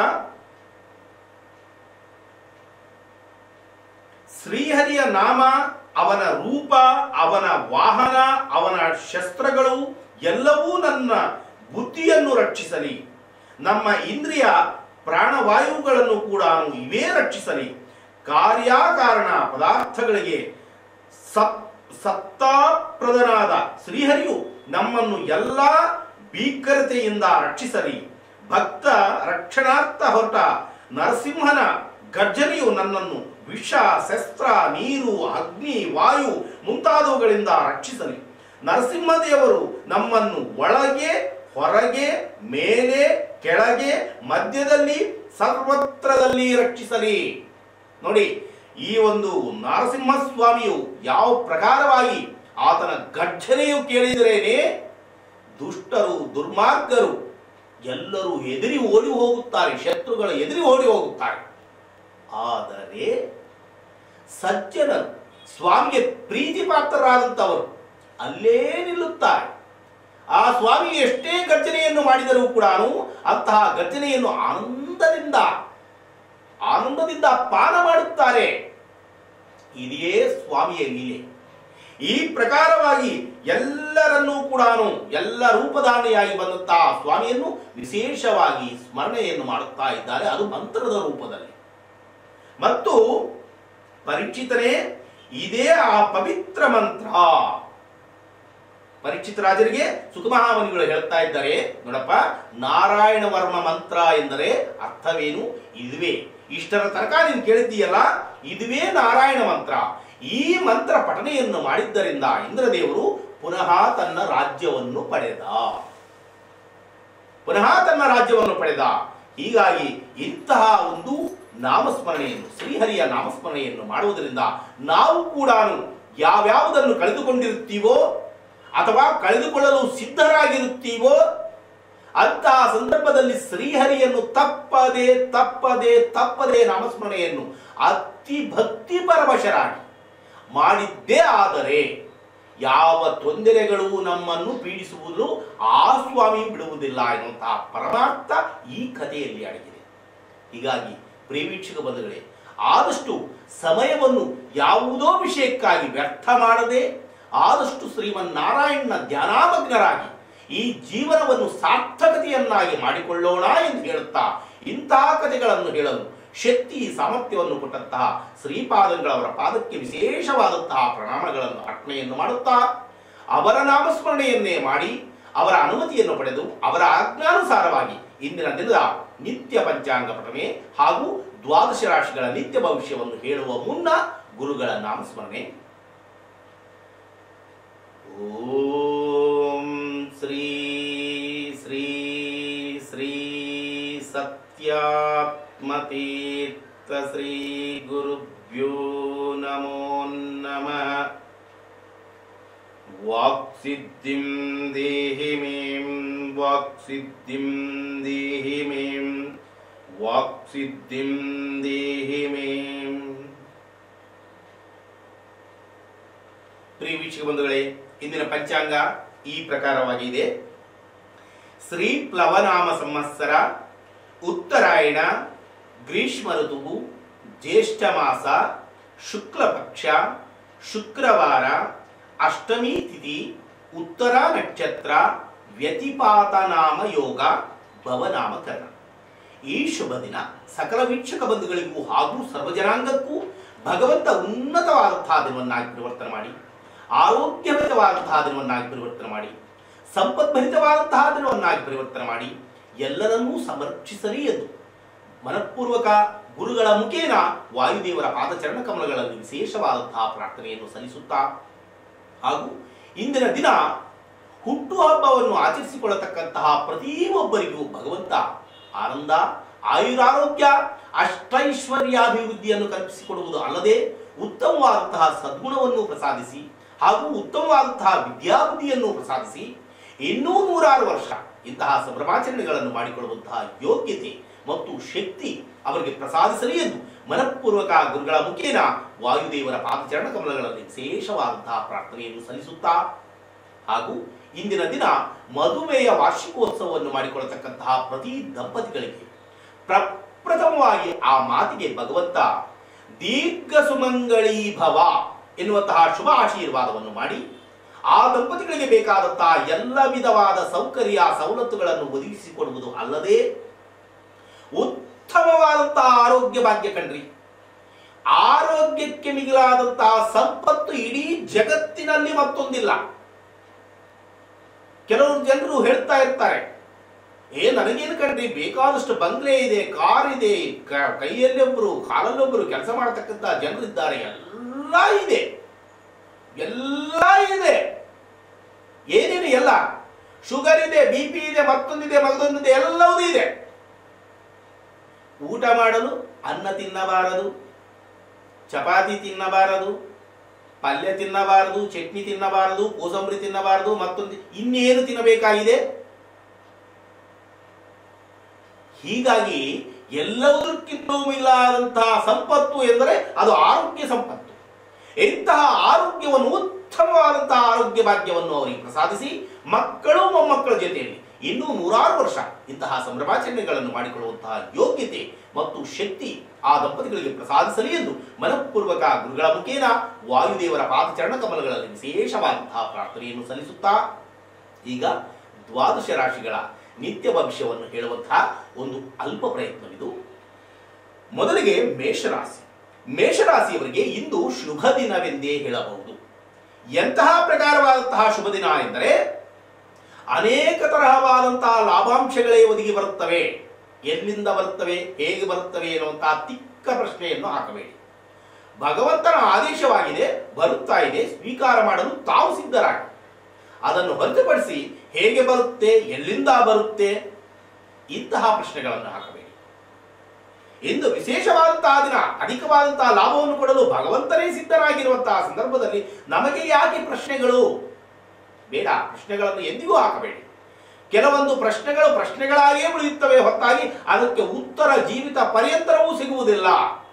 ಶ್ರೀಹರಿಯ ನಾಮ ಅವನ ರೂಪ ಅವನ ವಾಹನ ಅವನ ಶಸ್ತ್ರಗಳು ಎಲ್ಲವೂ ನನ್ನ ಬುದ್ಧಿಯನ್ನು ರಕ್ಷಿಸಲಿ ನಮ್ಮ ಇಂದ್ರಿಯ ಪ್ರಾಣವಾಯುಗಳನ್ನು ಕೂಡ ಇವೇ ರಕ್ಷಿಸಲಿ ಕಾರ್ಯಕಾರಣ ಪದಾರ್ಥಗಳಿಗೆ ಸತ್ ಸತ್ತಾಪ್ರದನಾದ ಶ್ರೀಹರಿಯು ನಮ್ಮನ್ನು ಎಲ್ಲ ಭೀಕರತೆಯಿಂದ ರಕ್ಷಿಸಲಿ ಭಕ್ತ ರಕ್ಷಣಾರ್ಥ ಹೊರಟ ನರಸಿಂಹನ ಗರ್ಜನೆಯು ನನ್ನನ್ನು ವಿಷ ಶಸ್ತ್ರ ನೀರು ಅಗ್ನಿ ವಾಯು ಮುಂತಾದವುಗಳಿಂದ ರಕ್ಷಿಸಲಿ ನರಸಿಂಹದೇವರು ನಮ್ಮನ್ನು ಒಳಗೆ ಹೊರಗೆ ಮೇಲೆ ಕೆಳಗೆ ಮಧ್ಯದಲ್ಲಿ ಸರ್ವತ್ರದಲ್ಲಿ ರಕ್ಷಿಸಲಿ ನೋಡಿ ಈ ಒಂದು ನರಸಿಂಹ ಸ್ವಾಮಿಯು ಯಾವ ಪ್ರಕಾರವಾಗಿ ಆತನ ಗರ್ಜನೆಯು ಕೇಳಿದರೇನೆ ದುಷ್ಟರು ದುರ್ಮಾರ್ಗರು ಎಲ್ಲರೂ ಎದುರಿ ಓಡಿ ಹೋಗುತ್ತಾರೆ ಶತ್ರುಗಳು ಎದುರಿ ಓಡಿ ಹೋಗುತ್ತಾರೆ ಆದರೆ ಸಜ್ಜನರು ಸ್ವಾಮಿಗೆ ಪ್ರೀತಿ ಪಾತ್ರರಾದಂಥವರು ಅಲ್ಲೇ ನಿಲ್ಲುತ್ತಾರೆ ಆ ಸ್ವಾಮಿ ಎಷ್ಟೇ ಗರ್ಜನೆಯನ್ನು ಮಾಡಿದರೂ ಕೂಡ ಅಂತಹ ಗರ್ಜನೆಯನ್ನು ಆನಂದದಿಂದ ಆನಂದದಿಂದ ಪಾನ ಮಾಡುತ್ತಾರೆ ಇದೇ ಸ್ವಾಮಿಯ ಲೀಲೆ ಈ ಪ್ರಕಾರವಾಗಿ ಎಲ್ಲರನ್ನೂ ಕೂಡ ಎಲ್ಲ ರೂಪಧಾರಣೆಯಾಗಿ ಬಂದಂತಹ ಸ್ವಾಮಿಯನ್ನು ವಿಶೇಷವಾಗಿ ಸ್ಮರಣೆಯನ್ನು ಮಾಡುತ್ತಾ ಇದ್ದಾರೆ ಅದು ಮಂತ್ರದ ರೂಪದಲ್ಲಿ ಮತ್ತು ಪರೀಕ್ಷಿತನೇ ಇದೇ ಆ ಪವಿತ್ರ ಮಂತ್ರ ಪರೀಕ್ಷಿತ ರಾಜರಿಗೆ ಸುಖಮಹಾಮನಿಗಳು ಹೇಳ್ತಾ ಇದ್ದಾರೆ ನೋಡಪ್ಪ ನಾರಾಯಣ ವರ್ಮ ಮಂತ್ರ ಎಂದರೆ ಅರ್ಥವೇನು ಇದುವೇ ಇಷ್ಟರ ತನಕ ನೀನು ಕೇಳಿದ್ದೀಯಲ್ಲ ಇದುವೇ ನಾರಾಯಣ ಮಂತ್ರ ಈ ಮಂತ್ರ ಪಠನೆಯನ್ನು ಮಾಡಿದ್ದರಿಂದ ಇಂದ್ರದೇವರು ಪುನಃ ತನ್ನ ರಾಜ್ಯವನ್ನು ಪಡೆದ ಪುನಃ ತನ್ನ ರಾಜ್ಯವನ್ನು ಪಡೆದ ಹೀಗಾಗಿ ಇಂತಹ ಒಂದು ನಾಮಸ್ಮರಣೆಯನ್ನು ಶ್ರೀಹರಿಯ ನಾಮಸ್ಮರಣೆಯನ್ನು ಮಾಡುವುದರಿಂದ ನಾವು ಕೂಡ ಯಾವ್ಯಾವುದನ್ನು ಕಳೆದುಕೊಂಡಿರುತ್ತೀವೋ ಅಥವಾ ಕಳೆದುಕೊಳ್ಳಲು ಸಿದ್ಧರಾಗಿರುತ್ತೀವೋ ಅಂತಹ ಸಂದರ್ಭದಲ್ಲಿ ಶ್ರೀಹರಿಯನ್ನು ತಪ್ಪದೆ ತಪ್ಪದೆ ತಪ್ಪದೆ ನಾಮಸ್ಮರಣೆಯನ್ನು ಅತಿ ಭಕ್ತಿ ಪರವಶರಾಗಿ ಮಾಡಿದ್ದೇ ಆದರೆ ಯಾವ ತೊಂದರೆಗಳು ನಮ್ಮನ್ನು ಪೀಡಿಸುವುದು ಆ ಸ್ವಾಮಿ ಬಿಡುವುದಿಲ್ಲ ಎನ್ನುವಂತಹ ಪರಮಾರ್ಥ ಈ ಕಥೆಯಲ್ಲಿ ಅಡಗಿದೆ ಹೀಗಾಗಿ ಪ್ರೇಮೀಕ್ಷಕ ಬಂಧುಗಳೇ ಆದಷ್ಟು ಸಮಯವನ್ನು ಯಾವುದೋ ವಿಷಯಕ್ಕಾಗಿ ವ್ಯರ್ಥ ಮಾಡದೆ ಆದಷ್ಟು ಶ್ರೀಮನ್ನಾರಾಯಣನ ಧ್ಯಾನಾಮಗ್ನರಾಗಿ ಈ ಜೀವನವನ್ನು ಸಾರ್ಥಕತೆಯನ್ನಾಗಿ ಮಾಡಿಕೊಳ್ಳೋಣ ಎಂದು ಹೇಳುತ್ತಾ ಇಂತಹ ಕಥೆಗಳನ್ನು ಹೇಳಲು ಶಕ್ತಿ ಸಾಮರ್ಥ್ಯವನ್ನು ಕೊಟ್ಟಂತಹ ಶ್ರೀಪಾದಂಗಳವರ ಪಾದಕ್ಕೆ ವಿಶೇಷವಾದಂತಹ ಪ್ರಣಾಮಗಳನ್ನು ಅರ್ಪಣೆಯನ್ನು ಮಾಡುತ್ತಾ ಅವರ ನಾಮಸ್ಮರಣೆಯನ್ನೇ ಮಾಡಿ ಅವರ ಅನುಮತಿಯನ್ನು ಪಡೆದು ಅವರ ಆಜ್ಞಾನುಸಾರವಾಗಿ ಇಂದಿನ ದಿನದ ನಿತ್ಯ ಪಂಚಾಂಗ ಪಠನೆ ಹಾಗೂ ದ್ವಾದಶ ರಾಶಿಗಳ ನಿತ್ಯ ಭವಿಷ್ಯವನ್ನು ಹೇಳುವ ಮುನ್ನ ಗುರುಗಳ ನಾಮಸ್ಮರಣೆ ಓಂ ಶ್ರೀ ಶ್ರೀ ಶ್ರೀ ಸತ್ಯಾತ್ಮತೀರ್ಥ ಶ್ರೀ ಗುರುಭ್ಯೋ ನಮೋ ನಮಃ ವಾಕ್ಸಿದ್ಧಿಂ ದೇಹಿ ಮೇಂ ವಾಕ್ಸಿದ್ಧಿಂ ದೇಹಿ ಮೇಂ ವಾಕ್ಸಿದ್ಧಿಂ ದೇಹಿ ಮೇಂ ಪ್ರಿಯ ವೀಕ್ಷಕ ಬಂಧುಗಳೇ ಇಂದಿನ ಪಂಚಾಂಗ ಈ ಪ್ರಕಾರವಾಗಿದೆ ಶ್ರೀ ಪ್ಲವನಾಮ ಸಂವತ್ಸರ ಉತ್ತರಾಯಣ ಗ್ರೀಷ್ಮ ಋತುವು ಜ್ಯೇಷ್ಠ ಮಾಸ ಶುಕ್ಲ ಪಕ್ಷ ಶುಕ್ರವಾರ ಅಷ್ಟಮಿ ತಿಥಿ ಉತ್ತರ ನಕ್ಷತ್ರ ವ್ಯತಿಪಾತ ನಾಮ ಯೋಗ ಭವನಾಮಕರಣ ಈ ಶುಭ ದಿನ ಸಕಲ ವೀಕ್ಷಕ ಬಂಧುಗಳಿಗೂ ಹಾಗೂ ಸರ್ವಜನಾಂಗಕ್ಕೂ ಭಗವಂತ ಉನ್ನತವಾದಂತಹ ದಿನವನ್ನಾಗಿ ಪರಿವರ್ತನೆ ಮಾಡಿ ಆರೋಗ್ಯಭರಿತವಾದಂತಹ ದಿನವನ್ನಾಗಿ ಪರಿವರ್ತನೆ ಮಾಡಿ ಸಂಪದ್ಭರಿತವಾದಂತಹ ದಿನವನ್ನಾಗಿ ಪರಿವರ್ತನೆ ಮಾಡಿ ಎಲ್ಲರನ್ನೂ ಸಂರಕ್ಷಿಸಲಿ ಎಂದು ಮನಪೂರ್ವಕ ಗುರುಗಳ ಮುಖೇನ ವಾಯುದೇವರ ಪಾದಚರಣ ಕಮಲಗಳಲ್ಲಿ ವಿಶೇಷವಾದಂತಹ ಪ್ರಾರ್ಥನೆಯನ್ನು ಸಲ್ಲಿಸುತ್ತಾ ಹಾಗೂ ಇಂದಿನ ದಿನ ಹುಟ್ಟುಹಬ್ಬವನ್ನು ಆಚರಿಸಿಕೊಳ್ಳತಕ್ಕಂತಹ ಪ್ರತಿಯೊಬ್ಬರಿಗೂ ಭಗವಂತ ಆನಂದ ಆಯುರಾರೋಗ್ಯ ಅಷ್ಟೈಶ್ವರ್ಯಾಭಿವೃದ್ಧಿಯನ್ನು ಕಲ್ಪಿಸಿಕೊಡುವುದು ಅಲ್ಲದೆ ಉತ್ತಮವಾದಂತಹ ಸದ್ಗುಣವನ್ನು ಪ್ರಸಾದಿಸಿ ಹಾಗೂ ಉತ್ತಮವಾದಂತಹ ವಿದ್ಯಾಬುದ್ಧಿಯನ್ನು ಪ್ರಸಾದಿಸಿ ಇನ್ನೂ ನೂರಾರು ವರ್ಷ ಇಂತಹ ಸಂಭ್ರಮಾಚರಣೆಗಳನ್ನು ಮಾಡಿಕೊಳ್ಳುವಂತಹ ಯೋಗ್ಯತೆ ಮತ್ತು ಶಕ್ತಿ ಅವರಿಗೆ ಪ್ರಸಾದಿಸಲಿ ಎಂದು ಮನಪೂರ್ವಕ ಗುರುಗಳ ಮುಖೇನ ವಾಯುದೇವರ ಪಾದಚರಣ ಕಮಲಗಳಲ್ಲಿ ವಿಶೇಷವಾದಂತಹ ಪ್ರಾರ್ಥನೆಯನ್ನು ಸಲ್ಲಿಸುತ್ತಾ ಹಾಗೂ ಇಂದಿನ ದಿನ ಮದುವೆಯ ವಾರ್ಷಿಕೋತ್ಸವವನ್ನು ಮಾಡಿಕೊಳ್ಳತಕ್ಕಂತಹ ಪ್ರತಿ ದಂಪತಿಗಳಿಗೆ ಪ್ರಪ್ರಥಮವಾಗಿ ಆ ಮಾತಿಗೆ ಭಗವಂತ ದೀರ್ಘ ಸುಮಂಗಳೀ ಭವ ಎನ್ನುವಂತಹ ಶುಭ ಆಶೀರ್ವಾದವನ್ನು ಮಾಡಿ ಆ ದಂಪತಿಗಳಿಗೆ ಬೇಕಾದಂತಹ ಎಲ್ಲ ವಿಧವಾದ ಸೌಕರ್ಯ ಸವಲತ್ತುಗಳನ್ನು ಒದಗಿಸಿಕೊಡುವುದು ಅಲ್ಲದೆ ಉತ್ತಮವಾದಂತಹ ಆರೋಗ್ಯ ಭಾಗ್ಯ ಕಣ್ರಿ ಆರೋಗ್ಯಕ್ಕೆ ಮಿಗಿಲಾದಂತಹ ಸಂಪತ್ತು ಇಡೀ ಜಗತ್ತಿನಲ್ಲಿ ಮತ್ತೊಂದಿಲ್ಲ ಕೆಲವರು ಜನರು ಹೇಳ್ತಾ ಇರ್ತಾರೆ ಏ ನನಗೇನು ಕಣ್ರಿ ಬೇಕಾದಷ್ಟು ಬಂಗ್ಲೆ ಇದೆ ಕಾರ್ ಇದೆ ಕ- ಕೈಯಲ್ಲೊಬ್ರು ಕಾಲಲ್ಲೊಬ್ರು ಕೆಲಸ ಮಾಡತಕ್ಕಂತ ಜನರಿದ್ದಾರೆ ಎಲ್ಲ ಇದೆ ಎಲ್ಲ ಇದೆ ಏನೇನು ಎಲ್ಲ ಶುಗರ್ ಇದೆ ಬಿ ಪಿ ಇದೆ ಮತ್ತೊಂದಿದೆ ಮಗದೊಂದಿದೆ ಎಲ್ಲವೂ ಇದೆ ಊಟ ಮಾಡಲು ಅನ್ನ ತಿನ್ನಬಾರದು ಚಪಾತಿ ತಿನ್ನಬಾರದು ಪಲ್ಯ ತಿನ್ನಬಾರದು ಚಟ್ನಿ ತಿನ್ನಬಾರದು ಕೋಸಂಬರಿ ತಿನ್ನಬಾರದು ಮತ್ತೊಂದು ಇನ್ನೇನು ತಿನ್ನಬೇಕಾಗಿದೆ ಹೀಗಾಗಿ ಎಲ್ಲದಕ್ಕಿಂತ ಮಿಗಿಲಾದಂತಹ ಸಂಪತ್ತು ಎಂದರೆ ಅದು ಆರೋಗ್ಯ ಸಂಪತ್ತು ಇಂತಹ ಆರೋಗ್ಯವನ್ನು ಉತ್ತಮವಾದಂತಹ ಆರೋಗ್ಯ ಭಾಗ್ಯವನ್ನು ಅವರಿಗೆ ಪ್ರಸಾದಿಸಿ ಮಕ್ಕಳು ಮೊಮ್ಮಕ್ಕಳ ಜೊತೆಯಲ್ಲಿ ಇನ್ನೂ ನೂರಾರು ವರ್ಷ ಇಂತಹ ಸಂಭ್ರಮಾಚರಣೆಗಳನ್ನು ಮಾಡಿಕೊಳ್ಳುವಂತಹ ಯೋಗ್ಯತೆ ಮತ್ತು ಶಕ್ತಿ ಆ ದಂಪತಿಗಳಿಗೆ ಪ್ರಸಾದಿಸಲಿ ಎಂದು ಮನಪೂರ್ವಕ ಗುರುಗಳ ಮುಖೇನ ವಾಯುದೇವರ ಪಾದಚರಣ ಕಮಲಗಳಲ್ಲಿ ವಿಶೇಷವಾದಂತಹ ಪ್ರಾರ್ಥನೆಯನ್ನು ಸಲ್ಲಿಸುತ್ತಾ ಈಗ ದ್ವಾದಶ ರಾಶಿಗಳ ನಿತ್ಯ ಭವಿಷ್ಯವನ್ನು ಹೇಳುವಂತಹ ಒಂದು ಅಲ್ಪ ಪ್ರಯತ್ನವಿದು ಮೊದಲಿಗೆ ಮೇಷರಾಶಿ ಮೇಷರಾಶಿಯವರಿಗೆ ಇಂದು ಶುಭ ದಿನವೆಂದೇ ಹೇಳಬಹುದು ಎಂತಹ ಪ್ರಕಾರವಾದಂತಹ ಶುಭ ದಿನ ಎಂದರೆ ಅನೇಕ ತರಹವಾದಂತಹ ಲಾಭಾಂಶಗಳೇ ಒದಗಿ ಬರುತ್ತವೆ ಎಲ್ಲಿಂದ ಬರುತ್ತವೆ ಹೇಗೆ ಬರುತ್ತವೆ ಎನ್ನುವಂತಹ ತಿಕ್ಕ ಪ್ರಶ್ನೆಯನ್ನು ಹಾಕಬೇಡಿ ಭಗವಂತನ ಆದೇಶವಾಗಿದೆ ಬರುತ್ತಾ ಇದೆ ಸ್ವೀಕಾರ ಮಾಡಲು ತಾವು ಸಿದ್ಧರಾಗಿ ಅದನ್ನು ಹೊರತುಪಡಿಸಿ ಹೇಗೆ ಬರುತ್ತೆ ಎಲ್ಲಿಂದ ಬರುತ್ತೆ ಇಂತಹ ಪ್ರಶ್ನೆಗಳನ್ನು ಹಾಕಬೇಡಿ ಇಂದು ವಿಶೇಷವಾದಂತಹ ದಿನ ಅಧಿಕವಾದಂತಹ ಲಾಭವನ್ನು ಕೊಡಲು ಭಗವಂತನೇ ಸಿದ್ಧರಾಗಿರುವಂತಹ ಸಂದರ್ಭದಲ್ಲಿ ನಮಗೆ ಯಾಕೆ ಪ್ರಶ್ನೆಗಳು ಬೇಡ ಪ್ರಶ್ನೆಗಳನ್ನು ಎಂದಿಗೂ ಹಾಕಬೇಡಿ ಕೆಲವೊಂದು ಪ್ರಶ್ನೆಗಳು ಪ್ರಶ್ನೆಗಳಾಗಿಯೇ ಉಳಿಯುತ್ತವೆ ಹೊತ್ತಾಗಿ ಅದಕ್ಕೆ ಉತ್ತರ ಜೀವಿತ ಪರ್ಯಂತರವೂ ಸಿಗುವುದಿಲ್ಲ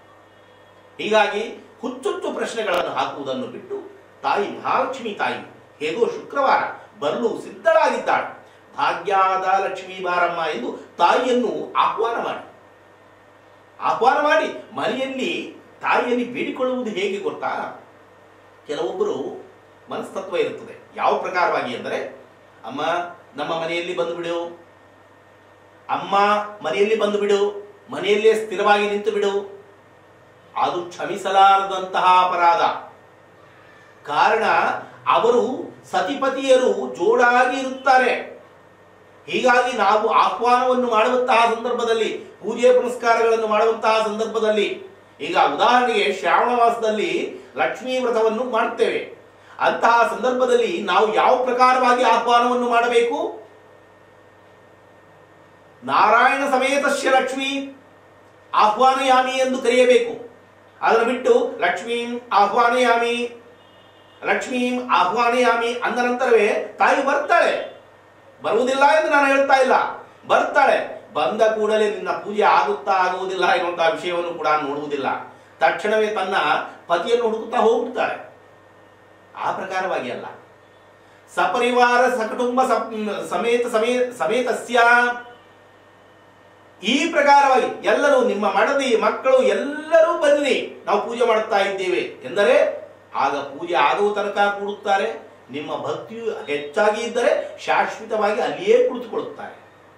ಹೀಗಾಗಿ ಹುಚ್ಚುಚ್ಚು ಪ್ರಶ್ನೆಗಳನ್ನು ಹಾಕುವುದನ್ನು ಬಿಟ್ಟು ತಾಯಿ ಮಹಾಲಕ್ಷ್ಮಿ ತಾಯಿ ಹೇಗೋ ಶುಕ್ರವಾರ ಬರಲು ಸಿದ್ಧಳಾಗಿದ್ದಾಳೆ ಭಾಗ್ಯಾದ ಲಕ್ಷ್ಮೀ ಬಾರಮ್ಮ ಎಂದು ತಾಯಿಯನ್ನು ಆಹ್ವಾನ ಮಾಡಿ ಆಹ್ವಾನ ಮಾಡಿ ಮನೆಯಲ್ಲಿ ತಾಯಿಯಲ್ಲಿ ಬೇಡಿಕೊಳ್ಳುವುದು ಹೇಗೆ ಗೊತ್ತಾ ಕೆಲವೊಬ್ಬರು ಮನಸ್ತತ್ವ ಇರುತ್ತದೆ ಯಾವ ಪ್ರಕಾರವಾಗಿ ಎಂದರೆ ಅಮ್ಮ ನಮ್ಮ ಮನೆಯಲ್ಲಿ ಬಂದು ಬಿಡು ಅಮ್ಮ ಮನೆಯಲ್ಲಿ ಬಂದು ಬಿಡು ಮನೆಯಲ್ಲೇ ಸ್ಥಿರವಾಗಿ ನಿಂತು ಬಿಡು ಅದು ಕ್ಷಮಿಸಲಾರದಂತಹ ಅಪರಾಧ ಕಾರಣ ಅವರು ಸತಿಪತಿಯರು ಜೋಡಾಗಿ ಇರುತ್ತಾರೆ ಹೀಗಾಗಿ ನಾವು ಆಹ್ವಾನವನ್ನು ಮಾಡುವಂತಹ ಸಂದರ್ಭದಲ್ಲಿ ಪೂಜೆ ಪುನಸ್ಕಾರಗಳನ್ನು ಮಾಡುವಂತಹ ಸಂದರ್ಭದಲ್ಲಿ ಈಗ ಉದಾಹರಣೆಗೆ ಶ್ರಾವಣ ಮಾಸದಲ್ಲಿ ಲಕ್ಷ್ಮೀ ವ್ರತವನ್ನು ಮಾಡುತ್ತೇವೆ ಅಂತಹ ಸಂದರ್ಭದಲ್ಲಿ ನಾವು ಯಾವ ಪ್ರಕಾರವಾಗಿ ಆಹ್ವಾನವನ್ನು ಮಾಡಬೇಕು ನಾರಾಯಣ ಸಮೇತಸ್ಯ ಲಕ್ಷ್ಮೀ ಆಹ್ವಾನಯಾಮಿ ಎಂದು ಕರೆಯಬೇಕು ಅದನ್ನು ಬಿಟ್ಟು ಲಕ್ಷ್ಮೀಂ ಆಹ್ವಾನಯಾಮಿ ಲಕ್ಷ್ಮೀಂ ಆಹ್ವಾನಯಾಮಿ ಅಂದ ನಂತರವೇ ತಾಯಿ ಬರ್ತಾಳೆ ಬರುವುದಿಲ್ಲ ಎಂದು ನಾನು ಹೇಳ್ತಾ ಇಲ್ಲ ಬರ್ತಾಳೆ ಬಂದ ಕೂಡಲೇ ನಿನ್ನ ಪೂಜೆ ಆಗುತ್ತಾ ಆಗುವುದಿಲ್ಲ ಎನ್ನುವಂತಹ ವಿಷಯವನ್ನು ಕೂಡ ನೋಡುವುದಿಲ್ಲ ತಕ್ಷಣವೇ ತನ್ನ ಪತಿಯನ್ನು ಹುಡುಕುತ್ತಾ ಹೋಗ್ಬಿಡ್ತಾಳೆ ಆ ಪ್ರಕಾರವಾಗಿ ಅಲ್ಲ ಸಪರಿವಾರ ಸಕುಟುಂಬ ಸಪ್- ಸಮೇತ ಸಮೇ ಸಮೇತಸ್ಯ ಈ ಪ್ರಕಾರವಾಗಿ ಎಲ್ಲರೂ ನಿಮ್ಮ ಮಡದಿ ಮಕ್ಕಳು ಎಲ್ಲರೂ ಬನ್ನಿ ನಾವು ಪೂಜೆ ಮಾಡುತ್ತಾ ಇದ್ದೇವೆ ಎಂದರೆ ಆಗ ಪೂಜೆ ಆಗುವ ತನಕ ಕೂಡುತ್ತಾರೆ ನಿಮ್ಮ ಭಕ್ತಿಯು ಹೆಚ್ಚಾಗಿ ಇದ್ದರೆ ಶಾಶ್ವತವಾಗಿ ಅಲ್ಲಿಯೇ ಕುಳಿತುಕೊಳ್ಳುತ್ತಾರೆ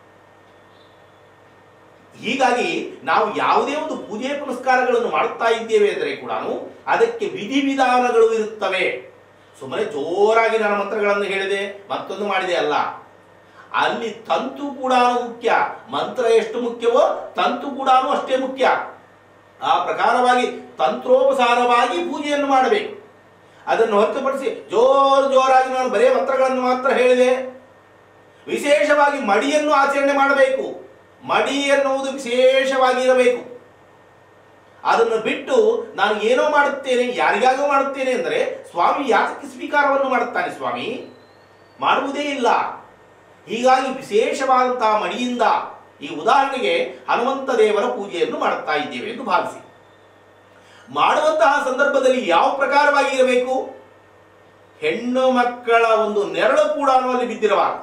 ಹೀಗಾಗಿ ನಾವು ಯಾವುದೇ ಒಂದು ಪೂಜೆ ಪುನಸ್ಕಾರಗಳನ್ನು ಮಾಡುತ್ತಾ ಇದ್ದೇವೆ ಅಂದರೆ ಕೂಡ ಅದಕ್ಕೆ ವಿಧಿವಿಧಾನಗಳು ಇರುತ್ತವೆ ಸುಮ್ಮನೆ ಜೋರಾಗಿ ನನ್ನ ಮಂತ್ರಗಳನ್ನು ಹೇಳಿದೆ ಮತ್ತೊಂದು ಮಾಡಿದೆ ಅಲ್ಲ ಅಲ್ಲಿ ತಂತು ಕೂಡ ಮುಖ್ಯ ಮಂತ್ರ ಎಷ್ಟು ಮುಖ್ಯವೋ ತಂತು ಕೂಡ ಅಷ್ಟೇ ಮುಖ್ಯ ಆ ಪ್ರಕಾರವಾಗಿ ತಂತ್ರೋಪಸಾರವಾಗಿ ಪೂಜೆಯನ್ನು ಮಾಡಬೇಕು ಅದನ್ನು ಹೊರತುಪಡಿಸಿ ಜೋರು ಜೋರಾಗಿ ನಾನು ಬರೇ ಮಂತ್ರಗಳನ್ನು ಮಾತ್ರ ಹೇಳಿದೆ ವಿಶೇಷವಾಗಿ ಮಡಿಯನ್ನು ಆಚರಣೆ ಮಾಡಬೇಕು ಮಡಿ ಎನ್ನುವುದು ವಿಶೇಷವಾಗಿ ಇರಬೇಕು ಅದನ್ನು ಬಿಟ್ಟು ನಾನು ಏನೋ ಮಾಡುತ್ತೇನೆ ಯಾರಿಗಾಗೋ ಮಾಡುತ್ತೇನೆ ಅಂದರೆ ಸ್ವಾಮಿ ಯಾತಕ್ಕೆ ಸ್ವೀಕಾರವನ್ನು ಮಾಡುತ್ತಾನೆ ಸ್ವಾಮಿ ಮಾಡುವುದೇ ಇಲ್ಲ ಹೀಗಾಗಿ ವಿಶೇಷವಾದಂತಹ ಮಡಿಯಿಂದ ಈ ಉದಾಹರಣೆಗೆ ಹನುಮಂತ ದೇವರ ಪೂಜೆಯನ್ನು ಮಾಡುತ್ತಾ ಇದ್ದೇವೆ ಎಂದು ಭಾವಿಸಿ ಮಾಡುವಂತಹ ಸಂದರ್ಭದಲ್ಲಿ ಯಾವ ಪ್ರಕಾರವಾಗಿ ಇರಬೇಕು ಹೆಣ್ಣು ಮಕ್ಕಳ ಒಂದು ನೆರಳು ಕೂಡ ಅಲ್ಲಿ ಬಿದ್ದಿರಬಾರದು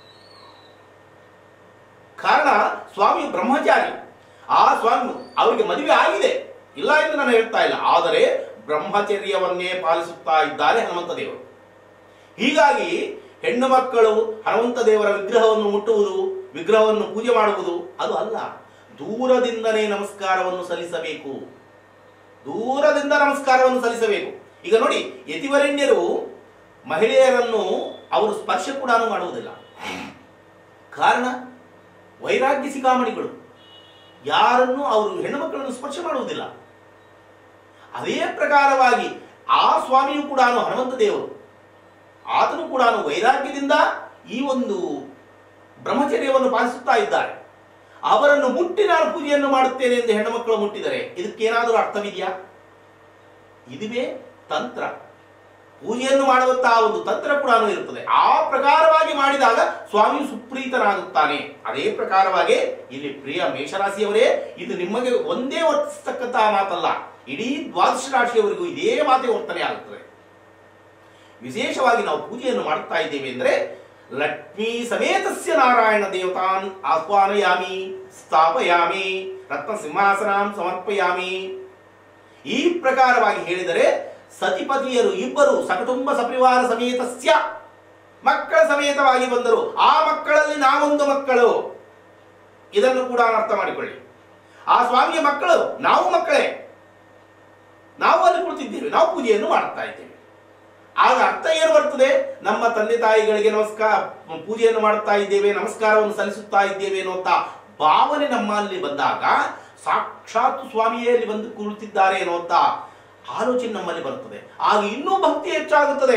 ಕಾರಣ ಸ್ವಾಮಿ ಬ್ರಹ್ಮಚಾರಿ ಆ ಸ್ವಾಮಿ ಅವರಿಗೆ ಮದುವೆ ಆಗಿದೆ ಇಲ್ಲ ಎಂದು ನಾನು ಹೇಳ್ತಾ ಇಲ್ಲ ಆದರೆ ಬ್ರಹ್ಮಚರ್ಯವನ್ನೇ ಪಾಲಿಸುತ್ತಾ ಇದ್ದಾರೆ ಹನುಮಂತ ದೇವರು ಹೀಗಾಗಿ ಹೆಣ್ಣು ಮಕ್ಕಳು ಹನುಮಂತ ದೇವರ ವಿಗ್ರಹವನ್ನು ಮುಟ್ಟುವುದು ವಿಗ್ರಹವನ್ನು ಪೂಜೆ ಮಾಡುವುದು ಅದು ಅಲ್ಲ ದೂರದಿಂದನೇ ನಮಸ್ಕಾರವನ್ನು ಸಲ್ಲಿಸಬೇಕು ದೂರದಿಂದ ನಮಸ್ಕಾರವನ್ನು ಸಲ್ಲಿಸಬೇಕು ಈಗ ನೋಡಿ ಯತಿವರೆಣ್ಯರು ಮಹಿಳೆಯರನ್ನು ಅವರು ಸ್ಪರ್ಶ ಕೂಡ ಮಾಡುವುದಿಲ್ಲ ಕಾರಣ ವೈರಾಗ್ಯ ಸಿಕಾಮಣಿಗಳು ಯಾರನ್ನು ಅವರು ಹೆಣ್ಣು ಮಕ್ಕಳನ್ನು ಸ್ಪರ್ಶ ಮಾಡುವುದಿಲ್ಲ ಅದೇ ಪ್ರಕಾರವಾಗಿ ಆ ಸ್ವಾಮಿಯು ಕೂಡ ಹನುಮಂತ ದೇವರು ಆತನು ಕೂಡ ವೈರಾಗ್ಯದಿಂದ ಈ ಒಂದು ಬ್ರಹ್ಮಚರ್ಯವನ್ನು ಪಾಲಿಸುತ್ತಾ ಇದ್ದಾರೆ ಅವರನ್ನು ಮುಟ್ಟಿ ನಾನು ಪೂಜೆಯನ್ನು ಮಾಡುತ್ತೇನೆ ಎಂದು ಹೆಣ್ಣು ಮಕ್ಕಳು ಮುಟ್ಟಿದರೆ ಇದಕ್ಕೇನಾದರೂ ಅರ್ಥವಿದೆಯಾ ಇದುವೇ ತಂತ್ರ ಪೂಜೆಯನ್ನು ಮಾಡುವಂತಹ ಒಂದು ತಂತ್ರ ಕೂಡ ಇರುತ್ತದೆ ಆ ಪ್ರಕಾರವಾಗಿ ಮಾಡಿದಾಗ ಸ್ವಾಮಿ ಸುಪ್ರೀತನಾಗುತ್ತಾನೆ ಅದೇ ಪ್ರಕಾರವಾಗಿ ಇಲ್ಲಿ ಪ್ರಿಯ ಮೇಷರಾಶಿಯವರೇ ಇದು ನಿಮಗೆ ಒಂದೇ ವರ್ತಿಸ್ತಕ್ಕಂತಹ ಮಾತಲ್ಲ ಇಡೀ ದ್ವಾದಶ ರಾಶಿಯವರಿಗೂ ಇದೇ ಮಾತೆ ವರ್ತನೆ ಆಗುತ್ತದೆ ವಿಶೇಷವಾಗಿ ನಾವು ಪೂಜೆಯನ್ನು ಮಾಡುತ್ತಾ ಇದ್ದೇವೆ ಅಂದರೆ ಲಕ್ಷ್ಮೀ ಸಮೇತಸ್ಯ ನಾರಾಯಣ ದೇವತಾನ್ ಆಹ್ವಾನಯಾಮಿ ಸ್ಥಾಪಯಾಮಿ ರತ್ನ ಸಿಂಹಾಸನಾಂ ಸಮರ್ಪಯಾಮಿ ಈ ಪ್ರಕಾರವಾಗಿ ಹೇಳಿದರೆ ಸತಿಪತಿಯರು ಇಬ್ಬರು ಸಕುಟುಂಬ ಸಪರಿವಾರ ಸಮೇತಸ್ಯ ಮಕ್ಕಳ ಸಮೇತವಾಗಿ ಬಂದರು ಆ ಮಕ್ಕಳಲ್ಲಿ ನಾವೊಂದು ಮಕ್ಕಳು ಇದನ್ನು ಕೂಡ ಅರ್ಥ ಮಾಡಿಕೊಳ್ಳಿ ಆ ಸ್ವಾಮಿಯ ಮಕ್ಕಳು ನಾವು ಮಕ್ಕಳೇ ನಾವು ಅಲ್ಲಿ ಕುಳಿತಿದ್ದೇವೆ ನಾವು ಪೂಜೆಯನ್ನು ಮಾಡುತ್ತಾ ಇದ್ದೇವೆ ಆಗ ಅರ್ಥ ಏನು ಬರ್ತದೆ ನಮ್ಮ ತಂದೆ ತಾಯಿಗಳಿಗೆ ನಮಸ್ಕಾರ ಪೂಜೆಯನ್ನು ಮಾಡುತ್ತಾ ಇದ್ದೇವೆ ನಮಸ್ಕಾರವನ್ನು ಸಲ್ಲಿಸುತ್ತಾ ಇದ್ದೇವೆ ಅನ್ನುವಂತ ಭಾವನೆ ನಮ್ಮಲ್ಲಿ ಬಂದಾಗ ಸಾಕ್ಷಾತ್ ಸ್ವಾಮಿಯೇ ಅಲ್ಲಿ ಬಂದು ಕುಳಿತಿದ್ದಾರೆ ಅನ್ನುವಂತ ಆಲೋಚನೆ ನಮ್ಮಲ್ಲಿ ಬರುತ್ತದೆ ಆಗ ಇನ್ನೂ ಭಕ್ತಿ ಹೆಚ್ಚಾಗುತ್ತದೆ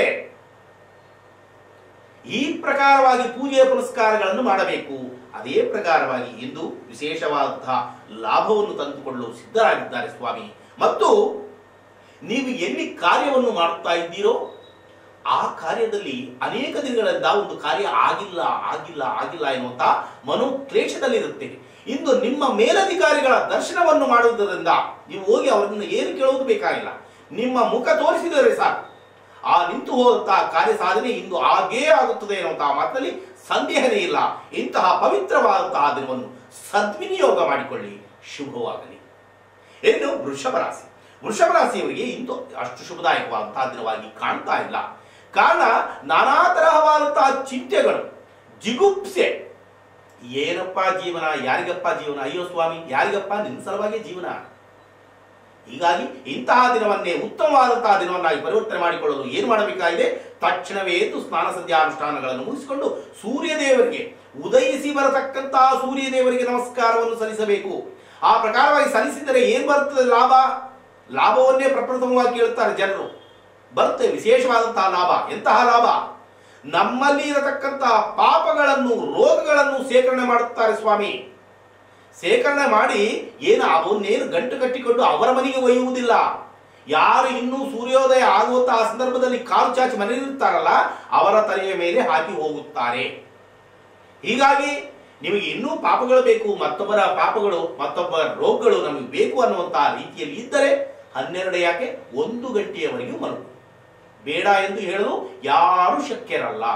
ಈ ಪ್ರಕಾರವಾಗಿ ಪೂಜೆಯ ಪುನಸ್ಕಾರಗಳನ್ನು ಮಾಡಬೇಕು ಅದೇ ಪ್ರಕಾರವಾಗಿ ಇಂದು ವಿಶೇಷವಾದಂತಹ ಲಾಭವನ್ನು ತಂದುಕೊಳ್ಳಲು ಸಿದ್ಧರಾಗಿದ್ದಾರೆ ಸ್ವಾಮಿ ಮತ್ತು ನೀವು ಎಲ್ಲಿ ಕಾರ್ಯವನ್ನು ಮಾಡುತ್ತಾ ಇದ್ದೀರೋ ಆ ಕಾರ್ಯದಲ್ಲಿ ಅನೇಕ ದಿನಗಳಿಂದ ಒಂದು ಕಾರ್ಯ ಆಗಿಲ್ಲ ಆಗಿಲ್ಲ ಆಗಿಲ್ಲ ಎನ್ನುವಂತ ಮನೋಕ್ಲೇಶದಲ್ಲಿರುತ್ತೇವೆ ಇಂದು ನಿಮ್ಮ ಮೇಲಧಿಕಾರಿಗಳ ದರ್ಶನವನ್ನು ಮಾಡುವುದರಿಂದ ನೀವು ಹೋಗಿ ಅವರನ್ನು ಏನು ಕೇಳುವುದು ಬೇಕಾಗಿಲ್ಲ ನಿಮ್ಮ ಮುಖ ತೋರಿಸಿದರೆ ಸಾಕು ಆ ನಿಂತು ಹೋದಂತಹ ಕಾರ್ಯ ಸಾಧನೆ ಇಂದು ಆಗೇ ಆಗುತ್ತದೆ ಎನ್ನುವಂತಹ ಮಾತಿನಲ್ಲಿ ಸಂದೇಹನೇ ಇಲ್ಲ ಇಂತಹ ಪವಿತ್ರವಾದಂತಹ ದಿನವನ್ನು ಸದ್ವಿನಿಯೋಗ ಮಾಡಿಕೊಳ್ಳಿ ಶುಭವಾಗಲಿ ಇನ್ನು ವೃಷಭ ರಾಶಿ ವೃಷಭ ರಾಶಿಯವರಿಗೆ ಇಂದು ಅಷ್ಟು ಶುಭದಾಯಕವಾದಂತಹ ದಿನವಾಗಿ ಕಾಣ್ತಾ ಇಲ್ಲ ಕಾರಣ ನಾನಾ ತರಹವಾದಂತಹ ಚಿಂತೆಗಳು ಜಿಗುಪ್ಸೆ ಏನಪ್ಪ ಜೀವನ ಯಾರಿಗಪ್ಪ ಜೀವನ ಅಯ್ಯೋ ಸ್ವಾಮಿ ಯಾರಿಗಪ್ಪ ನಿನ್ನ ಸಲುವಾಗಿ ಜೀವನ ಹೀಗಾಗಿ ಇಂತಹ ದಿನವನ್ನೇ ಉತ್ತಮವಾದಂತಹ ದಿನವನ್ನಾಗಿ ಪರಿವರ್ತನೆ ಮಾಡಿಕೊಳ್ಳಲು ಏನು ಮಾಡಬೇಕಾಗಿದೆ ತಕ್ಷಣವೇ ಎದ್ದು ಸ್ನಾನ ಸಂಧ್ಯಾನುಷ್ಠಾನಗಳನ್ನು ಮುಗಿಸಿಕೊಂಡು ಸೂರ್ಯ ದೇವರಿಗೆ ಉದಯಿಸಿ ಬರತಕ್ಕಂತಹ ಸೂರ್ಯ ದೇವರಿಗೆ ನಮಸ್ಕಾರವನ್ನು ಸಲ್ಲಿಸಬೇಕು ಆ ಪ್ರಕಾರವಾಗಿ ಸಲ್ಲಿಸಿದರೆ ಏನು ಬರುತ್ತದೆ ಲಾಭ ಲಾಭವನ್ನೇ ಪ್ರಪ್ರಥಮವಾಗಿ ಕೇಳುತ್ತಾರೆ ಜನರು ಬರುತ್ತೆ ವಿಶೇಷವಾದಂತಹ ಲಾಭ ಎಂತಹ ಲಾಭ ನಮ್ಮಲ್ಲಿ ಇರತಕ್ಕಂತಹ ಪಾಪಗಳನ್ನು ರೋಗಗಳನ್ನು ಸೇಕರಣೆ ಮಾಡುತ್ತಾರೆ ಸ್ವಾಮಿ ಸೇಕರಣೆ ಮಾಡಿ ಏನು ಅವನ್ನೇನು ಗಂಟು ಕಟ್ಟಿಕೊಂಡು ಅವರ ಮನೆಗೆ ಒಯ್ಯುವುದಿಲ್ಲ ಯಾರು ಇನ್ನೂ ಸೂರ್ಯೋದಯ ಆಗುವಂತಹ ಸಂದರ್ಭದಲ್ಲಿ ಕಾಲು ಚಾಚಿ ಮನೆಯಲ್ಲಿರ್ತಾರಲ್ಲ ಅವರ ತಲೆಯ ಮೇಲೆ ಹಾಕಿ ಹೋಗುತ್ತಾರೆ ಹೀಗಾಗಿ ನಿಮಗೆ ಇನ್ನೂ ಪಾಪಗಳು ಬೇಕು ಮತ್ತೊಬ್ಬರ ಪಾಪಗಳು ಮತ್ತೊಬ್ಬರ ರೋಗಗಳು ನಮಗೆ ಬೇಕು ಅನ್ನುವಂತಹ ರೀತಿಯಲ್ಲಿ ಇದ್ದರೆ ಹನ್ನೆರಡು ಯಾಕೆ ಒಂದು ಗಂಟೆಯವರೆಗೂ ಮಲಗು ಬೇಡ ಎಂದು ಹೇಳಲು ಯಾರು ಶಕ್ಯರಲ್ಲ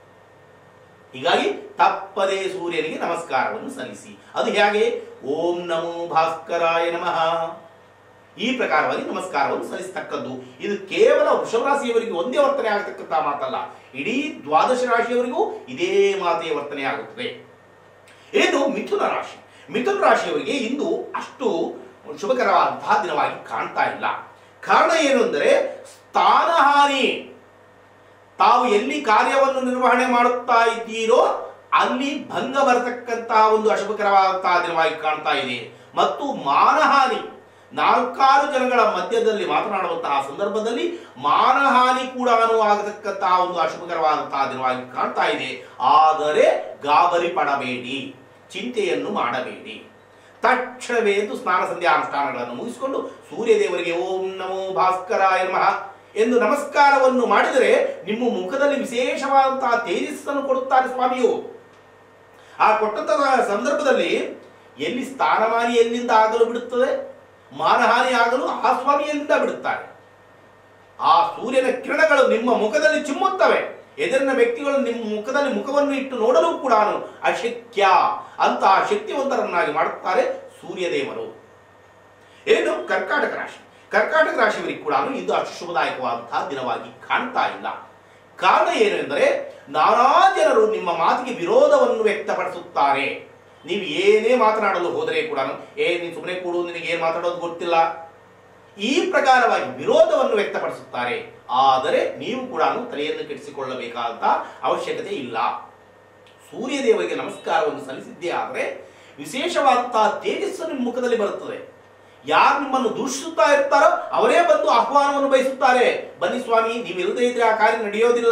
ಹೀಗಾಗಿ ತಪ್ಪದೇ ಸೂರ್ಯನಿಗೆ ನಮಸ್ಕಾರವನ್ನು ಸಲ್ಲಿಸಿ ಅದು ಹೇಗೆ ಓಂ ನಮೋ ಭಾಸ್ಕರಾಯ ನಮಃ ಈ ಪ್ರಕಾರವಾಗಿ ನಮಸ್ಕಾರವನ್ನು ಸಲ್ಲಿಸತಕ್ಕದ್ದು ಇದು ಕೇವಲ ವೃಷಭ ರಾಶಿಯವರಿಗೆ ಒಂದೇ ವರ್ತನೆ ಆಗತಕ್ಕಂಥ ಮಾತಲ್ಲ ಇಡೀ ದ್ವಾದಶ ರಾಶಿಯವರಿಗೂ ಇದೇ ಮಾತೆಯ ವರ್ತನೆ ಆಗುತ್ತದೆ ಇನ್ನು ಮಿಥುನ ರಾಶಿ ಮಿಥುನ ರಾಶಿಯವರಿಗೆ ಇಂದು ಅಷ್ಟು ಶುಭಕರವಾದಂತಹ ದಿನವಾಗಿ ಕಾಣ್ತಾ ಇಲ್ಲ ಕಾರಣ ಏನು ಅಂದರೆ ಸ್ಥಾನಹಾನಿ ತಾವು ಎಲ್ಲಿ ಕಾರ್ಯವನ್ನು ನಿರ್ವಹಣೆ ಮಾಡುತ್ತಾ ಇದ್ದೀರೋ ಅಲ್ಲಿ ಭಂಗ ಬರತಕ್ಕಂತಹ ಒಂದು ಅಶುಭಕರವಾದಂತಹ ದಿನವಾಗಿ ಕಾಣ್ತಾ ಇದೆ ಮತ್ತು ಮಾನಹಾನಿ ನಾಲ್ಕಾರು ಜನಗಳ ಮಧ್ಯದಲ್ಲಿ ಮಾತನಾಡುವಂತಹ ಸಂದರ್ಭದಲ್ಲಿ ಮಾನಹಾನಿ ಕೂಡ ಆಗತಕ್ಕಂತಹ ಒಂದು ಅಶುಭಕರವಾದಂತಹ ದಿನವಾಗಿ ಕಾಣ್ತಾ ಇದೆ ಆದರೆ ಗಾಬರಿ ಪಡಬೇಡಿ ಚಿಂತೆಯನ್ನು ಮಾಡಬೇಡಿ ತಕ್ಷಣವೇ ಎಂದು ಸ್ನಾನ ಸಂಧ್ಯಾ ಅನುಷ್ಠಾನಗಳನ್ನು ಮುಗಿಸಿಕೊಂಡು ಸೂರ್ಯದೇವರಿಗೆ ಓಂ ನಮೋ ಭಾಸ್ಕರಾಯ ನಮಃ ಎಂದು ನಮಸ್ಕಾರವನ್ನು ಮಾಡಿದರೆ ನಿಮ್ಮ ಮುಖದಲ್ಲಿ ವಿಶೇಷವಾದಂತಹ ತೇಜಸ್ಸನ್ನು ಕೊಡುತ್ತಾರೆ ಸ್ವಾಮಿಯು ಆ ಕೊಟ್ಟಂತಹ ಸಂದರ್ಭದಲ್ಲಿ ಎಲ್ಲಿ ಸ್ಥಾನಮಾನಿ ಎಲ್ಲಿಂದ ಆಗಲು ಬಿಡುತ್ತದೆ ಮಾನಹಾನಿ ಆಗಲು ಆ ಸ್ವಾಮಿ ಎಲ್ಲಿಂದ ಬಿಡುತ್ತಾರೆ ಆ ಸೂರ್ಯನ ಕಿರಣಗಳು ನಿಮ್ಮ ಮುಖದಲ್ಲಿ ಚಿಮ್ಮುತ್ತವೆ ಎದುರಿನ ವ್ಯಕ್ತಿಗಳು ನಿಮ್ಮ ಮುಖದಲ್ಲಿ ಮುಖವನ್ನು ಇಟ್ಟು ನೋಡಲು ಕೂಡ ಅಶಕ್ಯ ಅಂತಹ ಶಕ್ತಿವಂತರನ್ನಾಗಿ ಮಾಡುತ್ತಾರೆ ಸೂರ್ಯದೇವರು ಏನು ಕರ್ಕಾಟಕ ರಾಶಿ ಕರ್ಕಾಟಕ ರಾಶಿಯವರಿಗೆ ಕೂಡ ಇದು ಅಷ್ಟು ಶುಭದಾಯಕವಾದಂತಹ ದಿನವಾಗಿ ಕಾಣ್ತಾ ಇಲ್ಲ ಕಾರಣ ಏನು ಎಂದರೆ ನಾನಾ ಜನರು ನಿಮ್ಮ ಮಾತಿಗೆ ವಿರೋಧವನ್ನು ವ್ಯಕ್ತಪಡಿಸುತ್ತಾರೆ ನೀವು ಏನೇ ಮಾತನಾಡಲು ಹೋದರೆ ಕೂಡ ಏ ನೀನು ಸುಮ್ಮನೆ ಕೂಡು ನಿನಗೆ ಏನು ಮಾತಾಡೋದು ಗೊತ್ತಿಲ್ಲ ಈ ಪ್ರಕಾರವಾಗಿ ವಿರೋಧವನ್ನು ವ್ಯಕ್ತಪಡಿಸುತ್ತಾರೆ ಆದರೆ ನೀವು ಕೂಡ ತಲೆಯನ್ನು ಕೆಡಿಸಿಕೊಳ್ಳಬೇಕಾದಂತ ಅವಶ್ಯಕತೆ ಇಲ್ಲ ಸೂರ್ಯದೇವರಿಗೆ ನಮಸ್ಕಾರವನ್ನು ಸಲ್ಲಿಸಿದ್ದೇ ಆದರೆ ವಿಶೇಷವಾದಂತಹ ತೇಜಸ್ಸು ನಿಮ್ಮ ಮುಖದಲ್ಲಿ ಬರುತ್ತದೆ ಯಾರು ನಿಮ್ಮನ್ನು ದೂಷಿಸುತ್ತಾ ಇರ್ತಾರೋ ಅವರೇ ಬಂದು ಆಹ್ವಾನವನ್ನು ಬಯಸುತ್ತಾರೆ ಬನ್ನಿ ಸ್ವಾಮಿ ನೀವು ಇಲ್ಲದೇ ಇದ್ರೆ ಆ ಕಾರ್ಯ ನಡೆಯೋದಿಲ್ಲ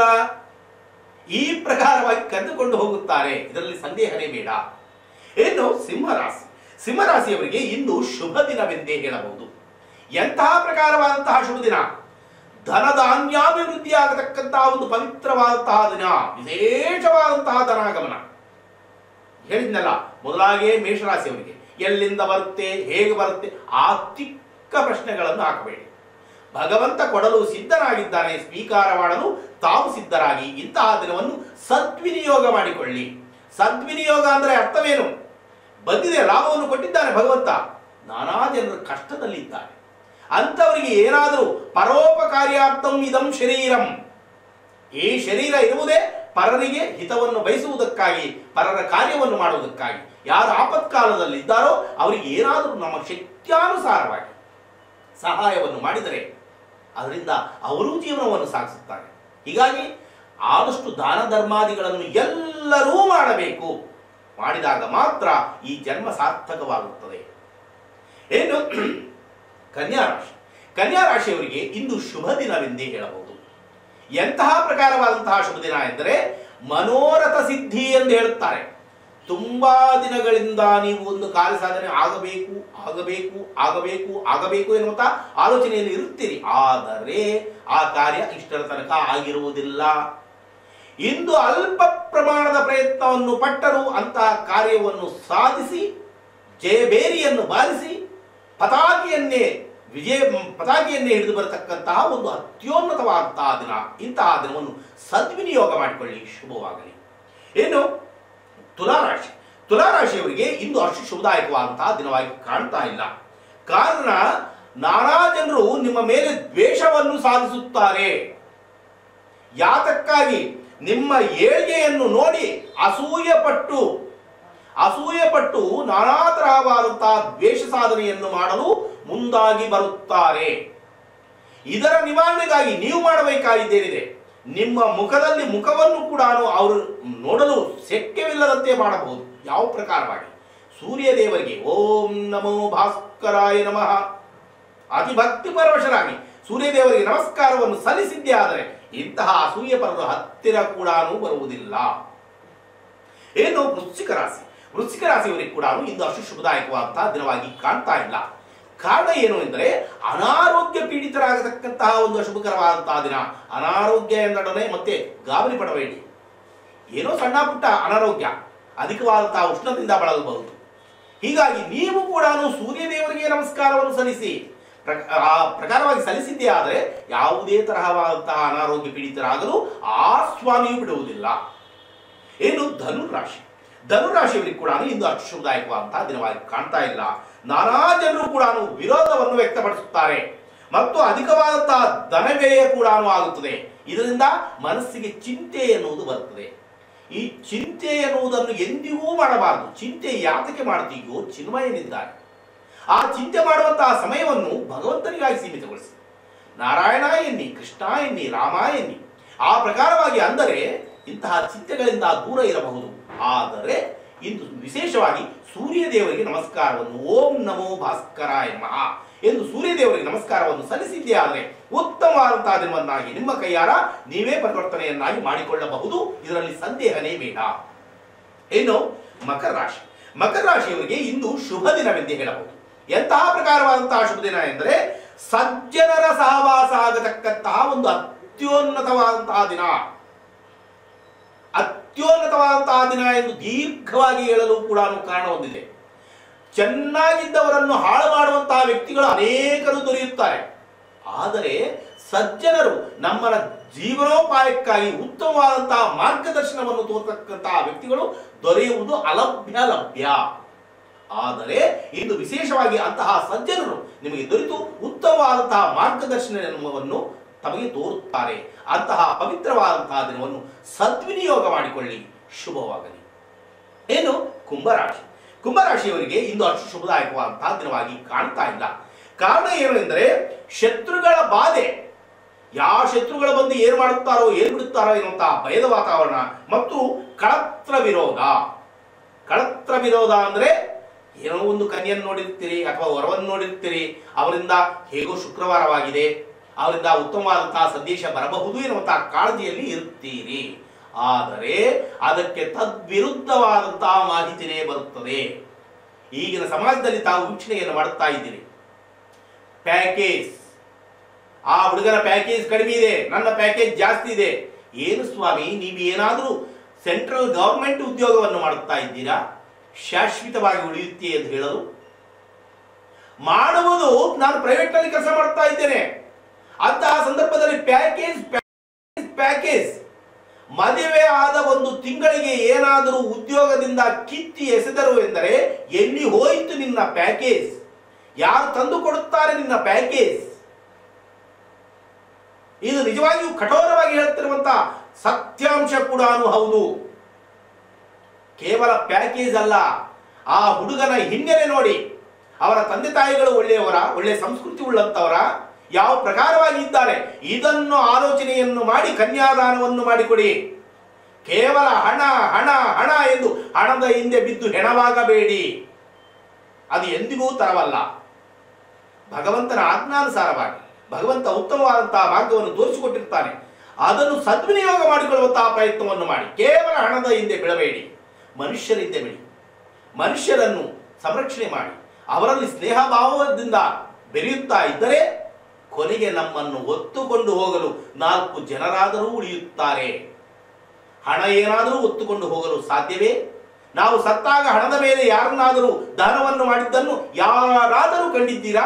ಈ ಪ್ರಕಾರವಾಗಿ ಕರೆದುಕೊಂಡು ಹೋಗುತ್ತಾರೆ ಇದರಲ್ಲಿ ಸಂದೇಹನೇ ಬೇಡ ಇನ್ನು ಸಿಂಹರಾಶಿ ಸಿಂಹರಾಶಿಯವರಿಗೆ ಇಂದು ಶುಭ ದಿನವೆಂದೇ ಹೇಳಬಹುದು ಎಂತಹ ಪ್ರಕಾರವಾದಂತಹ ಶುಭ ದಿನ ಧನಧಾನ್ಯಾಭಿವೃದ್ಧಿ ಆಗತಕ್ಕಂತಹ ಒಂದು ಪವಿತ್ರವಾದಂತಹ ದಿನ ವಿಶೇಷವಾದಂತಹ ಧನಾಗಮನ ಹೇಳಿದ್ನಲ್ಲ ಮೊದಲಾಗೆ ಮೇಷರಾಶಿಯವರಿಗೆ ಎಲ್ಲಿಂದ ಬರುತ್ತೆ ಹೇಗೆ ಬರುತ್ತೆ ಆ ತಿಕ್ಕ ಪ್ರಶ್ನೆಗಳನ್ನು ಹಾಕಬೇಡಿ ಭಗವಂತ ಕೊಡಲು ಸಿದ್ಧನಾಗಿದ್ದಾನೆ ಸ್ವೀಕಾರ ಮಾಡಲು ತಾವು ಸಿದ್ಧರಾಗಿ ಇಂತಹ ದಿನವನ್ನು ಸದ್ವಿನಿಯೋಗ ಮಾಡಿಕೊಳ್ಳಿ ಸದ್ವಿನಿಯೋಗ ಅಂದರೆ ಅರ್ಥವೇನು ಬಂದಿದೆ ಲಾಭವನ್ನು ಕೊಟ್ಟಿದ್ದಾನೆ ಭಗವಂತ ನಾನಾ ಜನರು ಕಷ್ಟದಲ್ಲಿದ್ದಾರೆ ಅಂಥವರಿಗೆ ಏನಾದರೂ ಪರೋಪಕಾರ್ಯಾರ್ಥಂ ಇದಂ ಶರೀರಂ ಈ ಶರೀರ ಇರುವುದೇ ಪರರಿಗೆ ಹಿತವನ್ನು ಬಯಸುವುದಕ್ಕಾಗಿ ಪರರ ಕಾರ್ಯವನ್ನು ಮಾಡುವುದಕ್ಕಾಗಿ ಯಾರು ಆಪತ್ಕಾಲದಲ್ಲಿ ಇದ್ದಾರೋ ಅವರಿಗೆ ಏನಾದರೂ ನಮ್ಮ ಶಕ್ತ್ಯಾನುಸಾರವಾಗಿ ಸಹಾಯವನ್ನು ಮಾಡಿದರೆ ಅದರಿಂದ ಅವರೂ ಜೀವನವನ್ನು ಸಾಗಿಸುತ್ತಾರೆ ಹೀಗಾಗಿ ಆದಷ್ಟು ದಾನ ಧರ್ಮಾದಿಗಳನ್ನು ಎಲ್ಲರೂ ಮಾಡಬೇಕು ಮಾಡಿದಾಗ ಮಾತ್ರ ಈ ಜನ್ಮ ಸಾರ್ಥಕವಾಗುತ್ತದೆ ಏನು ಕನ್ಯಾ ರಾಶಿ ಕನ್ಯಾ ರಾಶಿಯವರಿಗೆ ಇಂದು ಶುಭ ದಿನವೆಂದೇ ಹೇಳಬಹುದು ಎಂತಹ ಪ್ರಕಾರವಾದಂತಹ ಶುಭ ದಿನ ಎಂದರೆ ಮನೋರಥ ಸಿದ್ಧಿ ಎಂದು ಹೇಳುತ್ತಾರೆ ತುಂಬಾ ದಿನಗಳಿಂದ ನೀವು ಒಂದು ಕಾರ್ಯ ಸಾಧನೆ ಆಗಬೇಕು ಆಗಬೇಕು ಆಗಬೇಕು ಆಗಬೇಕು ಎನ್ನುವಂತ ಆಲೋಚನೆಯಲ್ಲಿ ಇರುತ್ತೀರಿ ಆದರೆ ಆ ಕಾರ್ಯ ಇಷ್ಟರ ತನಕ ಆಗಿರುವುದಿಲ್ಲ ಇಂದು ಅಲ್ಪ ಪ್ರಮಾಣದ ಪ್ರಯತ್ನವನ್ನು ಪಟ್ಟರು ಅಂತಹ ಕಾರ್ಯವನ್ನು ಸಾಧಿಸಿ ಜಯಬೇರಿಯನ್ನು ಬಾರಿಸಿ ಪತಾಕಿಯನ್ನೇ ವಿಜಯ ಪತಾಕಿಯನ್ನೇ ಹಿಡಿದು ಬರತಕ್ಕಂತಹ ಒಂದು ಅತ್ಯೋನ್ನತವಾದಂತಹ ದಿನ ಇಂತಹ ದಿನವನ್ನು ಸದ್ವಿನಿಯೋಗ ಮಾಡಿಕೊಳ್ಳಿ ಶುಭವಾಗಲಿ ಇನ್ನು ತುಲಾರಾಶಿ ತುಲಾರಾಶಿಯವರಿಗೆ ಇಂದು ಅಷ್ಟು ಶುಭದಾಯಕವಾದಂತಹ ದಿನವಾಗಿ ಕಾಣ್ತಾ ಇಲ್ಲ ಕಾರಣ ನಾನಾ ಜನರು ನಿಮ್ಮ ಮೇಲೆ ದ್ವೇಷವನ್ನು ಸಾಧಿಸುತ್ತಾರೆ ಯಾತಕ್ಕಾಗಿ ನಿಮ್ಮ ಏಳಿಗೆಯನ್ನು ನೋಡಿ ಅಸೂಯೆ ಪಟ್ಟು ಅಸೂಯೆ ಪಟ್ಟು ನಾನಾ ತರಹವಾದಂತಹ ದ್ವೇಷ ಸಾಧನೆಯನ್ನು ಮಾಡಲು ಮುಂದಾಗಿ ಬರುತ್ತಾರೆ ಇದರ ನಿವಾರಣೆಗಾಗಿ ನೀವು ಮಾಡಬೇಕಾಗಿದ್ದೇನಿದೆ ನಿಮ್ಮ ಮುಖದಲ್ಲಿ ಮುಖವನ್ನು ಕೂಡ ಅವರು ನೋಡಲು ಶಕ್ಯವಿಲ್ಲದಂತೆ ಮಾಡಬಹುದು ಯಾವ ಪ್ರಕಾರವಾಗಿ ಸೂರ್ಯದೇವರಿಗೆ ಓಂ ನಮೋ ಭಾಸ್ಕರಾಯ ನಮಃ ಅತಿ ಭಕ್ತಿ ಪರವಶರಾಗಿ ಸೂರ್ಯದೇವರಿಗೆ ನಮಸ್ಕಾರವನ್ನು ಸಲ್ಲಿಸಿದ್ದೇ ಆದರೆ ಇಂತಹ ಅಸೂಯೆ ಪರರ ಹತ್ತಿರ ಕೂಡ ಬರುವುದಿಲ್ಲ ಏನು ವೃಶ್ಚಿಕ ರಾಶಿ ವೃಶ್ಚಿಕ ರಾಶಿಯವರಿಗೆ ಕೂಡ ಇಂದು ಅಷ್ಟು ಶುಭದಾಯಕವಾದಂತಹ ದಿನವಾಗಿ ಕಾಣ್ತಾ ಇಲ್ಲ ಕಾರಣ ಏನು ಎಂದರೆ ಅನಾರೋಗ್ಯ ಪೀಡಿತರಾಗತಕ್ಕಂತಹ ಒಂದು ಅಶುಭಕರವಾದಂತಹ ದಿನ ಅನಾರೋಗ್ಯ ಎಂದೊಡನೆ ಮತ್ತೆ ಗಾಬರಿ ಪಡಬೇಡಿ ಏನೋ ಸಣ್ಣ ಪುಟ್ಟ ಅನಾರೋಗ್ಯ ಅಧಿಕವಾದಂತಹ ಉಷ್ಣದಿಂದ ಬಳಲಬಹುದು ಹೀಗಾಗಿ ನೀವು ಕೂಡ ಸೂರ್ಯದೇವರಿಗೆ ನಮಸ್ಕಾರವನ್ನು ಸಲ್ಲಿಸಿ ಪ್ರ- ಆ ಪ್ರಕಾರವಾಗಿ ಸಲ್ಲಿಸಿದ್ದೇ ಆದರೆ ಯಾವುದೇ ತರಹವಾದಂತಹ ಅನಾರೋಗ್ಯ ಪೀಡಿತರಾಗಲು ಆ ಸ್ವಾಮಿಯು ಬಿಡುವುದಿಲ್ಲ ಏನು ಧನುರಾಶಿ ಧನುರಾಶಿಯವರಿಗೆ ಕೂಡ ಇಂದು ಅಷ್ಟು ಶುಭದಾಯಕವಾದಂತಹ ದಿನವಾಗಿ ಕಾಣ್ತಾ ಇಲ್ಲ ನಾನಾ ಜನರು ಕೂಡ ವಿರೋಧವನ್ನು ವ್ಯಕ್ತಪಡಿಸುತ್ತಾರೆ ಮತ್ತು ಅಧಿಕವಾದಂತಹ ಧನವ್ಯಯ ಕೂಡ ಆಗುತ್ತದೆ ಇದರಿಂದ ಮನಸ್ಸಿಗೆ ಚಿಂತೆ ಎನ್ನುವುದು ಬರುತ್ತದೆ ಈ ಚಿಂತೆ ಎನ್ನುವುದನ್ನು ಎಂದಿಗೂ ಮಾಡಬಾರದು ಚಿಂತೆ ಯಾತಕ್ಕೆ ಮಾಡ್ತೀಯೋ ಚಿನ್ಮಯನಿದ್ದಾನೆ ಆ ಚಿಂತೆ ಮಾಡುವಂತಹ ಸಮಯವನ್ನು ಭಗವಂತನಿಗಾಗಿ ಸೀಮಿತಗೊಳಿಸಿ ನಾರಾಯಣ ಎನ್ನಿ ಕೃಷ್ಣ ಎನ್ನಿ ರಾಮ ಎನ್ನಿ ಆ ಪ್ರಕಾರವಾಗಿ ಅಂದರೆ ಇಂತಹ ಚಿಂತೆಗಳಿಂದ ದೂರ ಇರಬಹುದು ಆದರೆ ಇಂದು ವಿಶೇಷವಾಗಿ ಸೂರ್ಯ ದೇವರಿಗೆ ನಮಸ್ಕಾರವನ್ನು ಓಂ ನಮೋ ಭಾಸ್ಕರಾಯ ನಮಃ ಎಂದು ಸೂರ್ಯ ದೇವರಿಗೆ ನಮಸ್ಕಾರವನ್ನು ಸಲ್ಲಿಸಿದ್ದೇ ಆದರೆ ಉತ್ತಮವಾದಂತಹ ದಿನವನ್ನಾಗಿ ನಿಮ್ಮ ಕೈಯಾರ ನೀವೇ ಪರಿವರ್ತನೆಯನ್ನಾಗಿ ಮಾಡಿಕೊಳ್ಳಬಹುದು ಇದರಲ್ಲಿ ಸಂದೇಹನೇ ಬೇಡ ಇನ್ನು ಮಕರ ರಾಶಿ ಮಕರ ರಾಶಿಯವರಿಗೆ ಇಂದು ಶುಭ ದಿನವೆಂದೇ ಹೇಳಬಹುದು ಎಂತಹ ಪ್ರಕಾರವಾದಂತಹ ಶುಭ ದಿನ ಎಂದರೆ ಸಜ್ಜನರ ಸಹವಾಸ ಆಗತಕ್ಕಂತಹ ಒಂದು ಅತ್ಯುನ್ನತವಾದಂತಹ ದಿನ ಅತ್ಯುನ್ನತವಾದಂತಹ ದಿನ ಎಂದು ದೀರ್ಘವಾಗಿ ಹೇಳಲು ಕೂಡ ಕಾರಣ ಹೊಂದಿದೆ ಚೆನ್ನಾಗಿದ್ದವರನ್ನು ಹಾಳು ಮಾಡುವಂತಹ ವ್ಯಕ್ತಿಗಳು ಅನೇಕರು ದೊರೆಯುತ್ತಾರೆ ಆದರೆ ಸಜ್ಜನರು ನಮ್ಮನ ಜೀವನೋಪಾಯಕ್ಕಾಗಿ ಉತ್ತಮವಾದಂತಹ ಮಾರ್ಗದರ್ಶನವನ್ನು ತೋರ್ತಕ್ಕಂತಹ ವ್ಯಕ್ತಿಗಳು ದೊರೆಯುವುದು ಅಲಭ್ಯ ಲಭ್ಯ ಆದರೆ ಇಂದು ವಿಶೇಷವಾಗಿ ಅಂತಹ ಸಜ್ಜನರು ನಿಮಗೆ ದೊರೆತು ಉತ್ತಮವಾದಂತಹ ಮಾರ್ಗದರ್ಶನವನ್ನು ತಮಗೆ ತೋರುತ್ತಾರೆ ಅಂತಹ ಪವಿತ್ರವಾದಂತಹ ದಿನವನ್ನು ಸದ್ವಿನಿಯೋಗ ಮಾಡಿಕೊಳ್ಳಿ ಶುಭವಾಗಲಿ ಏನು ಕುಂಭರಾಶಿ ಕುಂಭರಾಶಿಯವರಿಗೆ ಇಂದು ಅಷ್ಟು ಶುಭದಾಯಕವಾದಂತಹ ದಿನವಾಗಿ ಕಾಣ್ತಾ ಇಲ್ಲ ಕಾರಣ ಏನು ಎಂದರೆ ಶತ್ರುಗಳ ಬಾಧೆ ಯಾವ ಶತ್ರುಗಳು ಬಂದು ಏನು ಮಾಡುತ್ತಾರೋ ಏನು ಬಿಡುತ್ತಾರೋ ಎನ್ನುವಂತಹ ಭಯದ ವಾತಾವರಣ ಮತ್ತು ಕಳತ್ರ ವಿರೋಧ ಕಳತ್ರ ವಿರೋಧ ಅಂದ್ರೆ ಏನೋ ಒಂದು ಕನ್ಯನ್ನು ನೋಡಿರ್ತೀರಿ ಅಥವಾ ವರವನ್ನು ನೋಡಿರ್ತೀರಿ ಅವರಿಂದ ಹೇಗೋ ಶುಕ್ರವಾರವಾಗಿದೆ ಅವರಿಂದ ಉತ್ತಮವಾದಂತಹ ಸಂದೇಶ ಬರಬಹುದು ಎನ್ನುವಂತಹ ಕಾಳಜಿಯಲ್ಲಿ ಇರುತ್ತೀರಿ ಆದರೆ ಅದಕ್ಕೆ ತದ್ವಿರುದ್ಧವಾದಂತಹ ಮಾಹಿತಿನೇ ಬರುತ್ತದೆ ಈಗಿನ ಸಮಾಜದಲ್ಲಿ ತಾವು ವೀಕ್ಷಣೆಯನ್ನು ಮಾಡುತ್ತಾ ಇದ್ದೀರಿ ಪ್ಯಾಕೇಜ್ ಆ ಹುಡುಗನ ಪ್ಯಾಕೇಜ್ ಕಡಿಮೆ ಇದೆ ನನ್ನ ಪ್ಯಾಕೇಜ್ ಜಾಸ್ತಿ ಇದೆ ಏನು ಸ್ವಾಮಿ ನೀವು ಏನಾದರೂ ಸೆಂಟ್ರಲ್ ಗವರ್ಮೆಂಟ್ ಉದ್ಯೋಗವನ್ನು ಮಾಡುತ್ತಾ ಇದ್ದೀರಾ ಶಾಶ್ವತವಾಗಿ ಉಳಿಯುತ್ತೆ ಎಂದು ಹೇಳಲು ಮಾಡುವುದು ನಾನು ಪ್ರೈವೇಟ್ ನಲ್ಲಿ ಕೆಲಸ ಮಾಡ್ತಾ ಇದ್ದೇನೆ ಅಂತಹ ಸಂದರ್ಭದಲ್ಲಿ ಪ್ಯಾಕೇಜ್ ಪ್ಯಾಕೇಜ್ ಪ್ಯಾಕೇಜ್ ಮದುವೆ ಆದ ಒಂದು ತಿಂಗಳಿಗೆ ಏನಾದರೂ ಉದ್ಯೋಗದಿಂದ ಕಿತ್ತಿ ಎಸೆದರು ಎಂದರೆ ಎಲ್ಲಿ ಹೋಯಿತು ನಿನ್ನ ಪ್ಯಾಕೇಜ್ ಯಾರು ತಂದು ಕೊಡುತ್ತಾರೆ ನಿನ್ನ ಪ್ಯಾಕೇಜ್ ಇದು ನಿಜವಾಗಿಯೂ ಕಠೋರವಾಗಿ ಹೇಳುತ್ತಿರುವಂತಹ ಸತ್ಯಾಂಶ ಕೂಡ ಹೌದು ಕೇವಲ ಪ್ಯಾಕೇಜ್ ಅಲ್ಲ ಆ ಹುಡುಗನ ಹಿನ್ನೆಲೆ ನೋಡಿ ಅವರ ತಂದೆ ತಾಯಿಗಳು ಒಳ್ಳೆಯವರ ಒಳ್ಳೆ ಸಂಸ್ಕೃತಿ ಉಳ್ಳಂತವರ ಯಾವ ಪ್ರಕಾರವಾಗಿ ಇದ್ದಾರೆ ಇದನ್ನು ಆಲೋಚನೆಯನ್ನು ಮಾಡಿ ಕನ್ಯಾದಾನವನ್ನು ಮಾಡಿಕೊಡಿ ಕೇವಲ ಹಣ ಹಣ ಹಣ ಎಂದು ಹಣದ ಹಿಂದೆ ಬಿದ್ದು ಹೆಣವಾಗಬೇಡಿ ಅದು ಎಂದಿಗೂ ತರವಲ್ಲ ಭಗವಂತನ ಆಜ್ಞಾನುಸಾರವಾಗಿ ಭಗವಂತ ಉತ್ತಮವಾದಂತಹ ಮಾರ್ಗವನ್ನು ತೋರಿಸಿಕೊಟ್ಟಿರ್ತಾನೆ ಅದನ್ನು ಸದ್ವಿನಿಯೋಗ ಮಾಡಿಕೊಳ್ಳುವಂತಹ ಪ್ರಯತ್ನವನ್ನು ಮಾಡಿ ಕೇವಲ ಹಣದ ಹಿಂದೆ ಬೀಳಬೇಡಿ ಮನುಷ್ಯರ ಹಿಂದೆ ಬಿಡಿ ಮನುಷ್ಯರನ್ನು ಸಂರಕ್ಷಣೆ ಮಾಡಿ ಅವರಲ್ಲಿ ಸ್ನೇಹ ಭಾವದಿಂದ ಬೆರೆಯುತ್ತಾ ಇದ್ದರೆ ಕೊನೆಗೆ ನಮ್ಮನ್ನು ಒತ್ತುಕೊಂಡು ಹೋಗಲು ನಾಲ್ಕು ಜನರಾದರೂ ಉಳಿಯುತ್ತಾರೆ ಹಣ ಏನಾದರೂ ಒತ್ತುಕೊಂಡು ಹೋಗಲು ಸಾಧ್ಯವೇ ನಾವು ಸತ್ತಾಗ ಹಣದ ಮೇಲೆ ಯಾರನ್ನಾದರೂ ದಾನವನ್ನು ಮಾಡಿದ್ದನ್ನು ಯಾರಾದರೂ ಕಂಡಿದ್ದೀರಾ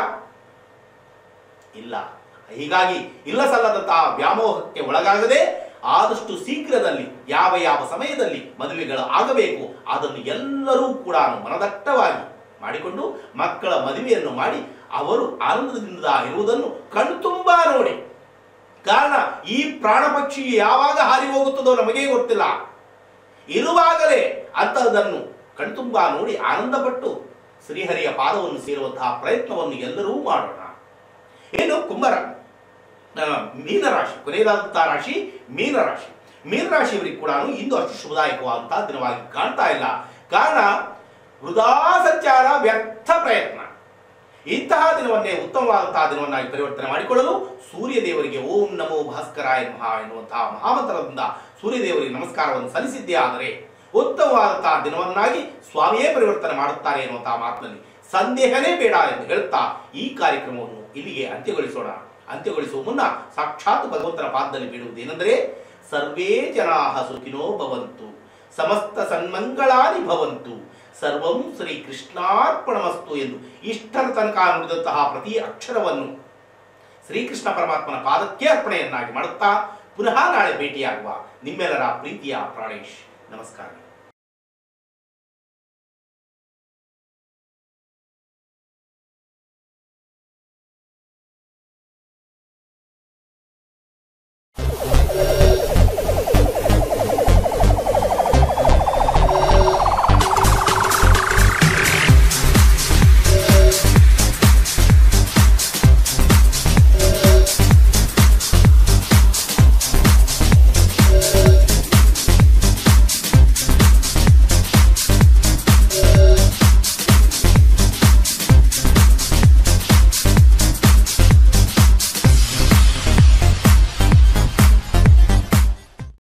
ಇಲ್ಲ ಹೀಗಾಗಿ ಇಲ್ಲ ಸಲ್ಲದಂತಹ ವ್ಯಾಮೋಹಕ್ಕೆ ಒಳಗಾಗದೆ ಆದಷ್ಟು ಶೀಘ್ರದಲ್ಲಿ ಯಾವ ಯಾವ ಸಮಯದಲ್ಲಿ ಮದುವೆಗಳು ಆಗಬೇಕು ಅದನ್ನು ಎಲ್ಲರೂ ಕೂಡ ಮನದಟ್ಟವಾಗಿ ಮಾಡಿಕೊಂಡು ಮಕ್ಕಳ ಮದುವೆಯನ್ನು ಮಾಡಿ ಅವರು ಆನಂದದಿಂದ ಇರುವುದನ್ನು ಕಣ್ತುಂಬಾ ನೋಡಿ ಕಾರಣ ಈ ಪ್ರಾಣ ಪಕ್ಷಿ ಯಾವಾಗ ಹಾರಿ ಹೋಗುತ್ತದೋ ನಮಗೇ ಗೊತ್ತಿಲ್ಲ ಇರುವಾಗಲೇ ಅಂತಹದನ್ನು ಕಣ್ತುಂಬಾ ನೋಡಿ ಆನಂದಪಟ್ಟು ಶ್ರೀಹರಿಯ ಪಾದವನ್ನು ಸೇರುವಂತಹ ಪ್ರಯತ್ನವನ್ನು ಎಲ್ಲರೂ ಮಾಡೋಣ ಏನು ಕುಂಭರ ಆ, ಮೀನರಾಶಿ ಕೊನೆಯದಾದಂತಹ ರಾಶಿ ಮೀನರಾಶಿ ಮೀನರಾಶಿಯವರಿಗೆ ಕೂಡ ಇಂದು ಅಷ್ಟು ಶುಭದಾಯಕವಾದಂತಹ ದಿನವಾಗಿ ಕಾಣ್ತಾ ಇಲ್ಲ ಕಾರಣ ವೃಧಾ ಸಂಚಾರ ವ್ಯರ್ಥ ಪ್ರಯತ್ನ ಇಂತಹ ದಿನವನ್ನೇ ಉತ್ತಮವಾದಂತಹ ದಿನವನ್ನಾಗಿ ಪರಿವರ್ತನೆ ಮಾಡಿಕೊಳ್ಳಲು ಸೂರ್ಯ ದೇವರಿಗೆ ಓಂ ನಮೋ ಭಾಸ್ಕರಾಯ ಮಹಾ ಎನ್ನುವಂತಹ ಮಹಾಮಂತ್ರದಿಂದ ಸೂರ್ಯ ದೇವರಿಗೆ ನಮಸ್ಕಾರವನ್ನು ಸಲ್ಲಿಸಿದ್ದೇ ಆದರೆ ಉತ್ತಮವಾದಂತಹ ದಿನವನ್ನಾಗಿ ಸ್ವಾಮಿಯೇ ಪರಿವರ್ತನೆ ಮಾಡುತ್ತಾರೆ ಎನ್ನುವಂತಹ ಮಾತಿನಲ್ಲಿ ಸಂದೇಹನೇ ಬೇಡ ಎಂದು ಹೇಳುತ್ತಾ ಈ ಕಾರ್ಯಕ್ರಮವನ್ನು ಇಲ್ಲಿಗೆ ಅಂತ್ಯಗೊಳಿಸೋಣ ಅಂತ್ಯಗೊಳಿಸುವ ಮುನ್ನ ಸಾಕ್ಷಾತ್ ಭಗವಂತನ ಪಾದದಲ್ಲಿ ಬೀಳುವುದೇನೆಂದರೆ ಸರ್ವೇ ಜನಾ ಸುಖಿನೋ ಭವಂತು ಸಮಸ್ತ ಸನ್ಮಂಗಳಾನಿ ಭವಂತು ಸರ್ವಂ ಶ್ರೀ ಕೃಷ್ಣಾರ್ಪಣಮಸ್ತು ಎಂದು ಇಷ್ಟರ ತನಕ ನುಡಿದಂತಹ ಪ್ರತಿ ಅಕ್ಷರವನ್ನು ಶ್ರೀಕೃಷ್ಣ ಪರಮಾತ್ಮನ ಪಾದಕ್ಕೆ ಅರ್ಪಣೆಯನ್ನಾಗಿ ಮಾಡುತ್ತಾ ಪುನಃ ನಾಳೆ ಭೇಟಿಯಾಗುವ ನಿಮ್ಮೆಲ್ಲರ ಪ್ರೀತಿಯ ಪ್ರಾಣೇಶ್ ನಮಸ್ಕಾರ